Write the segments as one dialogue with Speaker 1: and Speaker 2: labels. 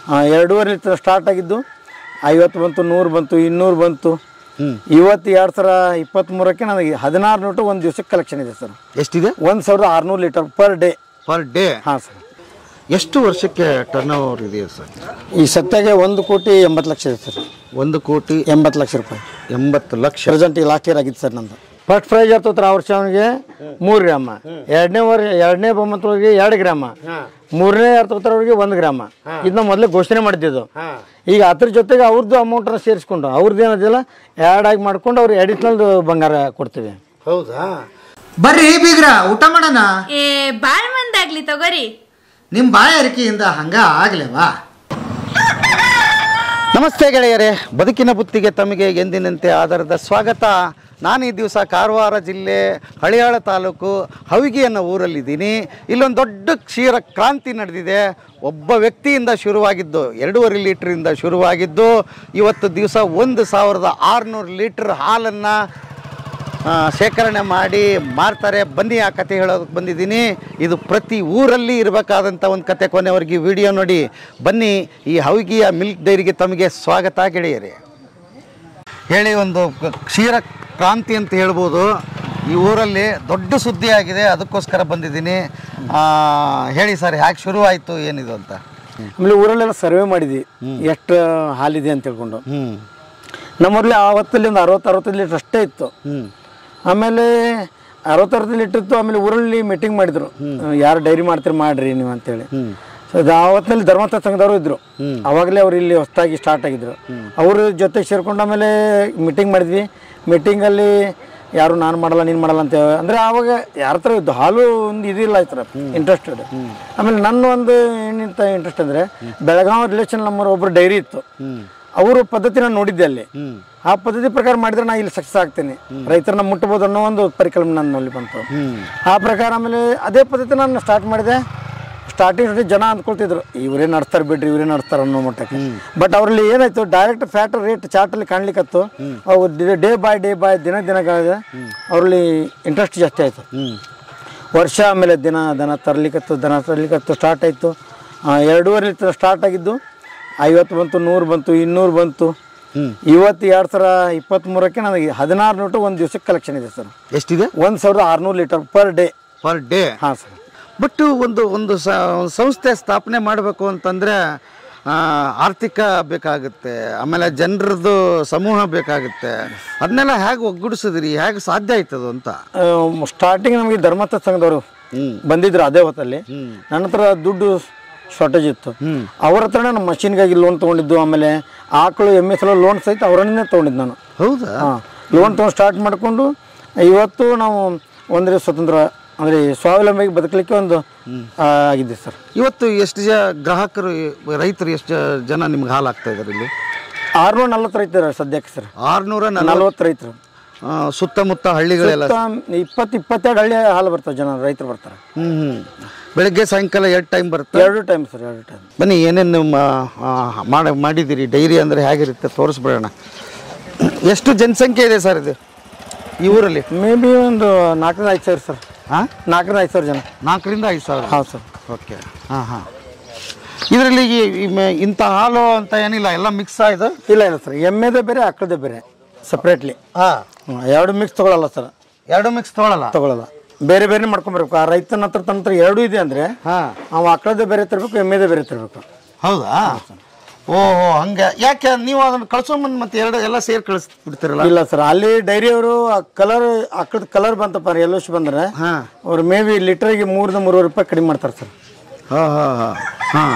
Speaker 1: ಎರಡೂವರೆ litre start ಆಗಿದ್ದು ಐವತ್ತು ಬಂತು ನೂರು ಬಂತು ಇನ್ನೂರು ಬಂತು ಇವತ್ತು ಎರಡು ಸಾವಿರ ಇಪ್ಪತ್ತ್ಮೂರಕ್ಕೆ ನನಗೆ ಹದಿನಾರು ನೋಟು ಒಂದು ದಿವಸಕ್ಕೆ ಕಲೆಕ್ಷನ್ ಇದೆ ಸರ್
Speaker 2: ಎಷ್ಟಿದೆ
Speaker 1: ಒಂದು ಸಾವಿರದ ಆರುನೂರು litre per day
Speaker 2: per day
Speaker 1: ಹಾಂ ಸರ್
Speaker 2: ಎಷ್ಟು ವರ್ಷಕ್ಕೆ ಟರ್ನ್ ಓವರ್ ಇದೆಯಾ ಸರ್
Speaker 1: ಈ ಸತ್ಯಾಗೆ ಒಂದು ಕೋಟಿ ಎಂಬತ್ತು ಲಕ್ಷ ಇದೆ ಸರ್
Speaker 2: ಒಂದು ಕೋಟಿ
Speaker 1: ಎಂಬತ್ತು ಲಕ್ಷ ರೂಪಾಯಿ
Speaker 2: ಎಂಬತ್ತು ಲಕ್ಷ
Speaker 1: ಪ್ರೆಸೆಂಟ್ ಈಗ ಲಾಸ್ಟ್ ಇಯರ್ ಆಗಿತ್ತು ಸರ್ ನಂದು ಫಸ್ಟ್ ಪ್ರೈಸ್ ಹತ್ತತ್ರ ಆ ವರ್ಷ ಅವನಿಗೆ ಮೂರು ಗ್ರಾಮ ಎರಡನೇ ವರ್ ಎರಡನೇ ಬಹುಮತೊಳಗೆ ಎರಡು ಗ್ರಾಮ ಮೂರನೇ ಅರ್ಥೋತ್ತರವರೆಗೆ ಒಂದು ಗ್ರಾಮ ಇದನ್ನ ಮೊದಲೇ ಘೋಷಣೆ ಮಾಡಿದ್ದು ಈಗ ಅದ್ರ ಜೊತೆಗೆ ಅವ್ರದ್ದು ಅಮೌಂಟನ್ನು ಸೇರಿಸ್ಕೊಂಡು ಅವ್ರದ್ದು ಏನದಿಲ್ಲ ಆ್ಯಡ್ ಆಗಿ ಮಾಡ್ಕೊಂಡು ಅವ್ರು ಅಡಿಷ್ನಲ್ ಬಂಗಾರ ಕೊಡ್ತೀವಿ
Speaker 2: ಹೌದಾ
Speaker 3: ಬರ್ರಿ ಬೀಗ್ರ ಊಟ ಮಾಡೋಣ
Speaker 4: ಏ ಬಾಳ್ ಮಂದಾಗ್ಲಿ ತಗೋರಿ
Speaker 3: ನಿಮ್ಮ ಬಾಯಾರಿಕೆಯಿಂದ ಹಂಗ ಆಗ್ಲೇವಾ
Speaker 2: ನಮಸ್ತೆ ಗೆಳೆಯರೇ ಬದುಕಿನ ಬುತ್ತಿಗೆ ತಮಗೆ ಎಂದಿನಂತೆ ಆಧಾರದ ಸ್ವಾಗತ ನಾನು ಈ ದಿವಸ ಕಾರವಾರ ಜಿಲ್ಲೆ ಹಳಿಯಾಳ ತಾಲೂಕು ಹವಿಗಿ ಅನ್ನೋ ಊರಲ್ಲಿದ್ದೀನಿ ಇಲ್ಲೊಂದು ದೊಡ್ಡ ಕ್ಷೀರ ಕ್ರಾಂತಿ ನಡೆದಿದೆ ಒಬ್ಬ ವ್ಯಕ್ತಿಯಿಂದ ಶುರುವಾಗಿದ್ದು ಎರಡೂವರೆ ಲೀಟ್ರಿಂದ ಶುರುವಾಗಿದ್ದು ಇವತ್ತು ದಿವಸ ಒಂದು ಸಾವಿರದ ಆರುನೂರು ಲೀಟ್ರ್ ಹಾಲನ್ನು ಆ, ಶೇಖರಣೆ ಮಾಡಿ ಮಾರ್ತಾರೆ ಬನ್ನಿ ಆ ಕತೆ ಹೇಳೋದಕ್ಕೆ ಬಂದಿದ್ದೀನಿ ಇದು ಪ್ರತಿ ಊರಲ್ಲಿ ಇರಬೇಕಾದಂಥ ಒಂದು ಕತೆ ಕೊನೆವರೆಗೆ ವಿಡಿಯೋ ನೋಡಿ ಬನ್ನಿ ಈ ಹವಿಗಿಯ ಮಿಲ್ಕ್ ಡೈರಿಗೆ ತಮಗೆ ಸ್ವಾಗತ ಗೆಳೆಯರಿ ಹೇಳಿ ಒಂದು ಕ- ಕ್ಷೀರ ಕ್ರಾಂತಿ ಅಂತ ಹೇಳ್ಬೋದು ಈ ಊರಲ್ಲಿ ದೊಡ್ಡ ಸುದ್ದಿ ಆಗಿದೆ ಅದಕ್ಕೋಸ್ಕರ ಬಂದಿದ್ದೀನಿ ಆ, ಹೇಳಿ ಸರ್ ಹ್ಯಾಕೆ ಶುರುವಾಯಿತು ಏನಿದು ಅಂತ
Speaker 1: ಆಮೇಲೆ ಊರಲ್ಲೆಲ್ಲ ಸರ್ವೆ ಮಾಡಿದ್ವಿ ಎಷ್ಟು ಹಾಲಿದೆ ಅಂತ ತಿಳ್ಕೊಂಡು
Speaker 2: ಹ್ಞೂ
Speaker 1: ನಮ್ಮೂರಲ್ಲಿ ಆವತ್ತಲ್ಲಿ ಒಂದು ಅರವತ್ತು ಅರವತ್ತೈದು ಲೀಟ್ರ್ ಅಷ್ಟೇ ಇತ್ತು
Speaker 2: ಹ್ಞೂ
Speaker 1: ಆಮೇಲೆ ಅರವತ್ತರವತ್ತು ಲೀಟ್ರ್ ಇತ್ತು ಆಮೇಲೆ ಊರಲ್ಲಿ ಮೀಟಿಂಗ್ ಮಾಡಿದ್ರು ಯಾರು ಡೈರಿ ಮಾಡ್ತೀರಿ ಮಾಡ್ರಿ ನೀವು ಅಂತೇಳಿ ಸೊ ಅದು ಆವತ್ತಿನಲ್ಲಿ ಧರ್ಮಸ್ಥಳ ಸಂಘದವರು ಇದ್ರು ಅವಾಗಲೇ ಅವ್ರು ಇಲ್ಲಿ ಹೊಸದಾಗಿ ಸ್ಟಾರ್ಟ್ ಆಗಿದ್ರು ಅವ್ರ ಜೊತೆ ಸೇರ್ಕೊಂಡು ಆಮೇಲೆ ಮೀಟಿಂಗ್ ಮಾಡಿದ್ವಿ ಮೀಟಿಂಗಲ್ಲಿ ಯಾರು ನಾನು ಮಾಡಲ್ಲ ನೀನು ಮಾಡಲ್ಲ ಅಂತ ಅಂದರೆ ಆವಾಗ ಯಾರ ಥರ ಇದ್ದು ಹಾಲು ಒಂದು ಇದಿಲ್ಲ ಆಯ್ತರ ಇಂಟ್ರೆಸ್ಟೆಡ್ ಆಮೇಲೆ ನನ್ನ ಒಂದು ಏನಿಂತ ಇಂಟ್ರೆಸ್ಟ್ ಅಂದರೆ ಬೆಳಗಾವಿ ರಿಲೇಷನ್ ನಮ್ಮವ್ರ ಒಬ್ಬರು ಡೈರಿ ಇತ್ತು ಅವರು ಪದ್ಧತಿನ ನೋಡಿದ್ದೆ ಅಲ್ಲಿ ಆ ಪದ್ಧತಿ ಪ್ರಕಾರ ಮಾಡಿದ್ರೆ ನಾ ಇಲ್ಲಿ ಸಕ್ಸಸ್ ಆಗ್ತೀನಿ ರೈತರನ್ನ ಮುಟ್ಟಬಹುದು ಅನ್ನೋ ಒಂದು ಪರಿಕಲ್ಪನೆ ನನ್ನಲ್ಲಿ ಬಂತು ಆ ಪ್ರಕಾರ ಆಮೇಲೆ ಅದೇ ಪದ್ಧತಿ ನಾನು ಸ್ಟಾರ್ಟ್ ಮಾಡಿದೆ ಸ್ಟಾರ್ಟಿಂಗ್ ಜನ ಅಂದ್ಕೊಳ್ತಿದ್ರು ಇವರೇ ನಡೆಸ್ತಾರೆ ಬಿಡ್ರಿ ಇವರೇ ನಡೆಸ್ತಾರೆ ಅನ್ನೋ ಮಟ್ಟಕ್ಕೆ ಬಟ್ ಅವರಲ್ಲಿ ಏನಾಯ್ತು ಡೈರೆಕ್ಟ್ ಫ್ಯಾಟ್ ರೇಟ್ ಚಾರ್ಟಲ್ಲಿ ಕಾಣ್ಲಿಕ್ಕತ್ತು ಅವು ಡೇ ಬೈ ಡೇ ಬೈ ದಿನ ದಿನಗಳಿಗೆ ಅವರಲ್ಲಿ ಇಂಟ್ರೆಸ್ಟ್ ಜಾಸ್ತಿ ಆಯಿತು ವರ್ಷ ಆಮೇಲೆ ದಿನ ದನ ತರಲಿಕ್ಕತ್ತು ದನ ತರಲಿಕ್ಕತ್ತು ಸ್ಟಾರ್ಟ್ ಆಯಿತು ಎರಡೂವರೆ ಲೀಟ್ರ್ ಸ್ಟಾರ್ಟ್ ಆಗಿದ್ದು ಐವತ್ತು ಬಂತು ನೂರು ಬಂತು ಇನ್ನೂರು ಬಂತು ಇವತ್ತು ಎರಡು ಸಾವಿರ ಇಪ್ಪತ್ತ್ಮೂರಕ್ಕೆ ನನಗೆ ಹದಿನಾರು ನೋಟು ಒಂದು ದಿವಸಕ್ಕೆ ಕಲೆಕ್ಷನ್ ಇದೆ ಸರ್
Speaker 2: ಎಷ್ಟಿದೆ
Speaker 1: ಒಂದು ಸಾವಿರದ ಆರುನೂರು litre per day
Speaker 2: per day
Speaker 1: ಹಾಂ ಸರ್
Speaker 2: ಬಟ್ ಒಂದು ಒಂದು ಸ- ಒಂದು ಸಂಸ್ಥೆ ಸ್ಥಾಪನೆ ಮಾಡಬೇಕು ಅಂತಂದರೆ ಆರ್ಥಿಕ ಬೇಕಾಗುತ್ತೆ ಆಮೇಲೆ ಜನರದ್ದು ಸಮೂಹ ಬೇಕಾಗುತ್ತೆ ಅದನ್ನೆಲ್ಲ ಹೇಗೆ ಒಗ್ಗೂಡಿಸಿದ್ರಿ ಹೇಗೆ ಸಾಧ್ಯ ಆಯ್ತದು ಅಂತ
Speaker 1: ಸ್ಟಾರ್ಟಿಂಗ್ ನಮಗೆ ಧರ್ಮಸ್ಥಳ ಸಂಘದವರು ಬಂದಿದ್ರು ಅದೇ ಹೊತ್ತಲ್ಲಿ ನನ್ನ ಹತ್ರ ದುಡ್ಡು ಶಾರ್ಟೇಜ್ ಇತ್ತು ಅವ್ರ ಹತ್ರನೇ ನಮ್ಮ ಮಷಿನ್ಗಾಗಿ ಲೋನ್ ತೊಗೊಂಡಿದ್ದು ಆಮೇಲೆ ಆಕಳು ಎಮ್ಮೆ ಸಲ ಲೋನ್ ಸಹಿತ ಅವರನ್ನೇ ತೊಗೊಂಡಿದ್ದು ನಾನು
Speaker 2: ಹೌದಾ
Speaker 1: ಹಾಂ ಲೋನ್ ತೊಗೊಂಡು ಸ್ಟಾರ್ಟ್ ಮಾಡಿಕೊಂಡು ಇವತ್ತು ನಾವು ಒಂದರೆ ಸ್ವತಂತ್ರ ಅಂದರೆ ಸ್ವಾವಲಂಬಿಗೆ ಬದುಕಲಿಕ್ಕೆ ಒಂದು ಆ, ಆಗಿದೆ ಸರ್
Speaker 2: ಇವತ್ತು ಎಷ್ಟು ಜ ಗ್ರಾಹಕರು ರೈತರು ಎಷ್ಟು ಜ- ಜನ ನಿಮ್ಗೆ ಹಾಲು ಹಾಕ್ತಾ ಇದ್ದಾರೆ ಇಲ್ಲಿ
Speaker 1: ಆರುನೂರ ನಲ್ವತ್ತು ರೈತರು ಸದ್ಯಕ್ಕೆ ಸರ್
Speaker 2: ಆರುನೂರ
Speaker 1: ನಲ್ವತ್ತು ರೈತರು
Speaker 2: ಸುತ್ತಮುತ್ತ ಹಳ್ಳಿಗಳೆಲ್ಲ
Speaker 1: ಇಪ್ಪತ್ತು ಇಪ್ಪತ್ತೆರಡು ಹಳ್ಳಿ ಹಾಲು ಬರ್ತಾರೆ ಜನ ರೈತರು ಬರ್ತಾರೆ
Speaker 2: ಹ್ಞೂ ಹ್ಞೂ ಬೆಳಗ್ಗೆ ಸಾಯಂಕಾಲ ಎರಡು ಟೈಮ್ ಬರುತ್ತೆ
Speaker 1: ಎರಡು ಟೈಮ್ ಸರ್ ಎರಡು ಟೈಮ್
Speaker 2: ಬನ್ನಿ ಏನೇನು ಮಾಡ ಮಾಡಿದ್ದೀರಿ ಡೈರಿ ಅಂದರೆ ಹೇಗಿರುತ್ತೆ ತೋರಿಸ್ಬಿಡೋಣ ಎಷ್ಟು ಜನಸಂಖ್ಯೆ ಇದೆ ಸರ್ ಇದು ಈ ಊರಲ್ಲಿ
Speaker 1: ಮೇ ಬಿ ಒಂದು ನಾಲ್ಕರಿಂದ ಐದು ಸಾವಿರ ಸರ್
Speaker 2: ಹಾಂ
Speaker 1: ನಾಲ್ಕರಿಂದ ಐದು ಸಾವಿರ ಜನ
Speaker 2: ನಾಲ್ಕರಿಂದ ಐದು ಸಾವಿರ
Speaker 1: ಹೌದು ಸರ್
Speaker 2: ಓಕೆ ಹಾಂ ಹಾಂ ಇದರಲ್ಲಿ ಈ- ಈ ಮ- ಇಂಥ ಹಾಲು ಅಂತ ಏನಿಲ್ಲ ಎಲ್ಲ ಮಿಕ್ಸ್ ಆಯ್ತು
Speaker 1: ಇಲ್ಲ ಇಲ್ಲ ಸರ್ ಎಮ್ಮೆದೇ ಬೇರೆ ಆಕಳದೇ ಬೇರೆ ಸಪ್ರೇಟ್ಲಿ
Speaker 2: ಹಾಂ
Speaker 1: ಎರಡು ಮಿಕ್ಸ್ ತೊಗೊಳಲ್ಲ ಸರ್
Speaker 2: ಎರಡು ಮಿಕ್ಸ್ ತೊಗೊಳಲ್ಲ
Speaker 1: ತೊಗೊಳಲ್ಲ ಬೇರೆ ಬೇರೆ ಮಾಡ್ಕೊಂಬರ್ಬೇಕು ಆ ರೈತನ ಹತ್ರ ತನ್ನ ಹತ್ರ ಎರಡೂ ಇದೆ ಅಂದರೆ
Speaker 2: ಹಾಂ
Speaker 1: ಅವ ಆಕಳದೇ ಬೇರೆ ತರಬೇಕು ಎಮ್ಮೆದೇ ಬೇರೆ ತರಬೇಕು
Speaker 2: ಹೌದಾ ಓಹೋ ಹಂಗೆ ಯಾಕೆ ನೀವು ಅದನ್ನು ಕಳ್ಸೊಂಬಂದು ಮತ್ತೆ ಎರಡು ಎಲ್ಲ ಸೇರಿ ಕಳಿಸ್ಬಿಡ್ತೀರಲ್ಲ
Speaker 1: ಇಲ್ಲ ಸರ್ ಅಲ್ಲಿ ಡೈರಿ ಅವರು ಕಲರ್ ಆಕಳದ ಕಲರ್ ಬಂತಪ್ಪ ಎಲ್ಲೋಶ್ ಬಂದ್ರೆ
Speaker 2: ಹಾಂ
Speaker 1: ಅವ್ರು ಮೇ ಬಿ ಲೀಟ್ರಿಗೆ ಮೂರಿಂದ ಮೂರುವರೆ ರೂಪಾಯಿ ಕಡಿಮೆ ಮಾಡ್ತಾರೆ ಸರ್
Speaker 2: ಹಾಂ ಹಾಂ ಹಾಂ ಹಾಂ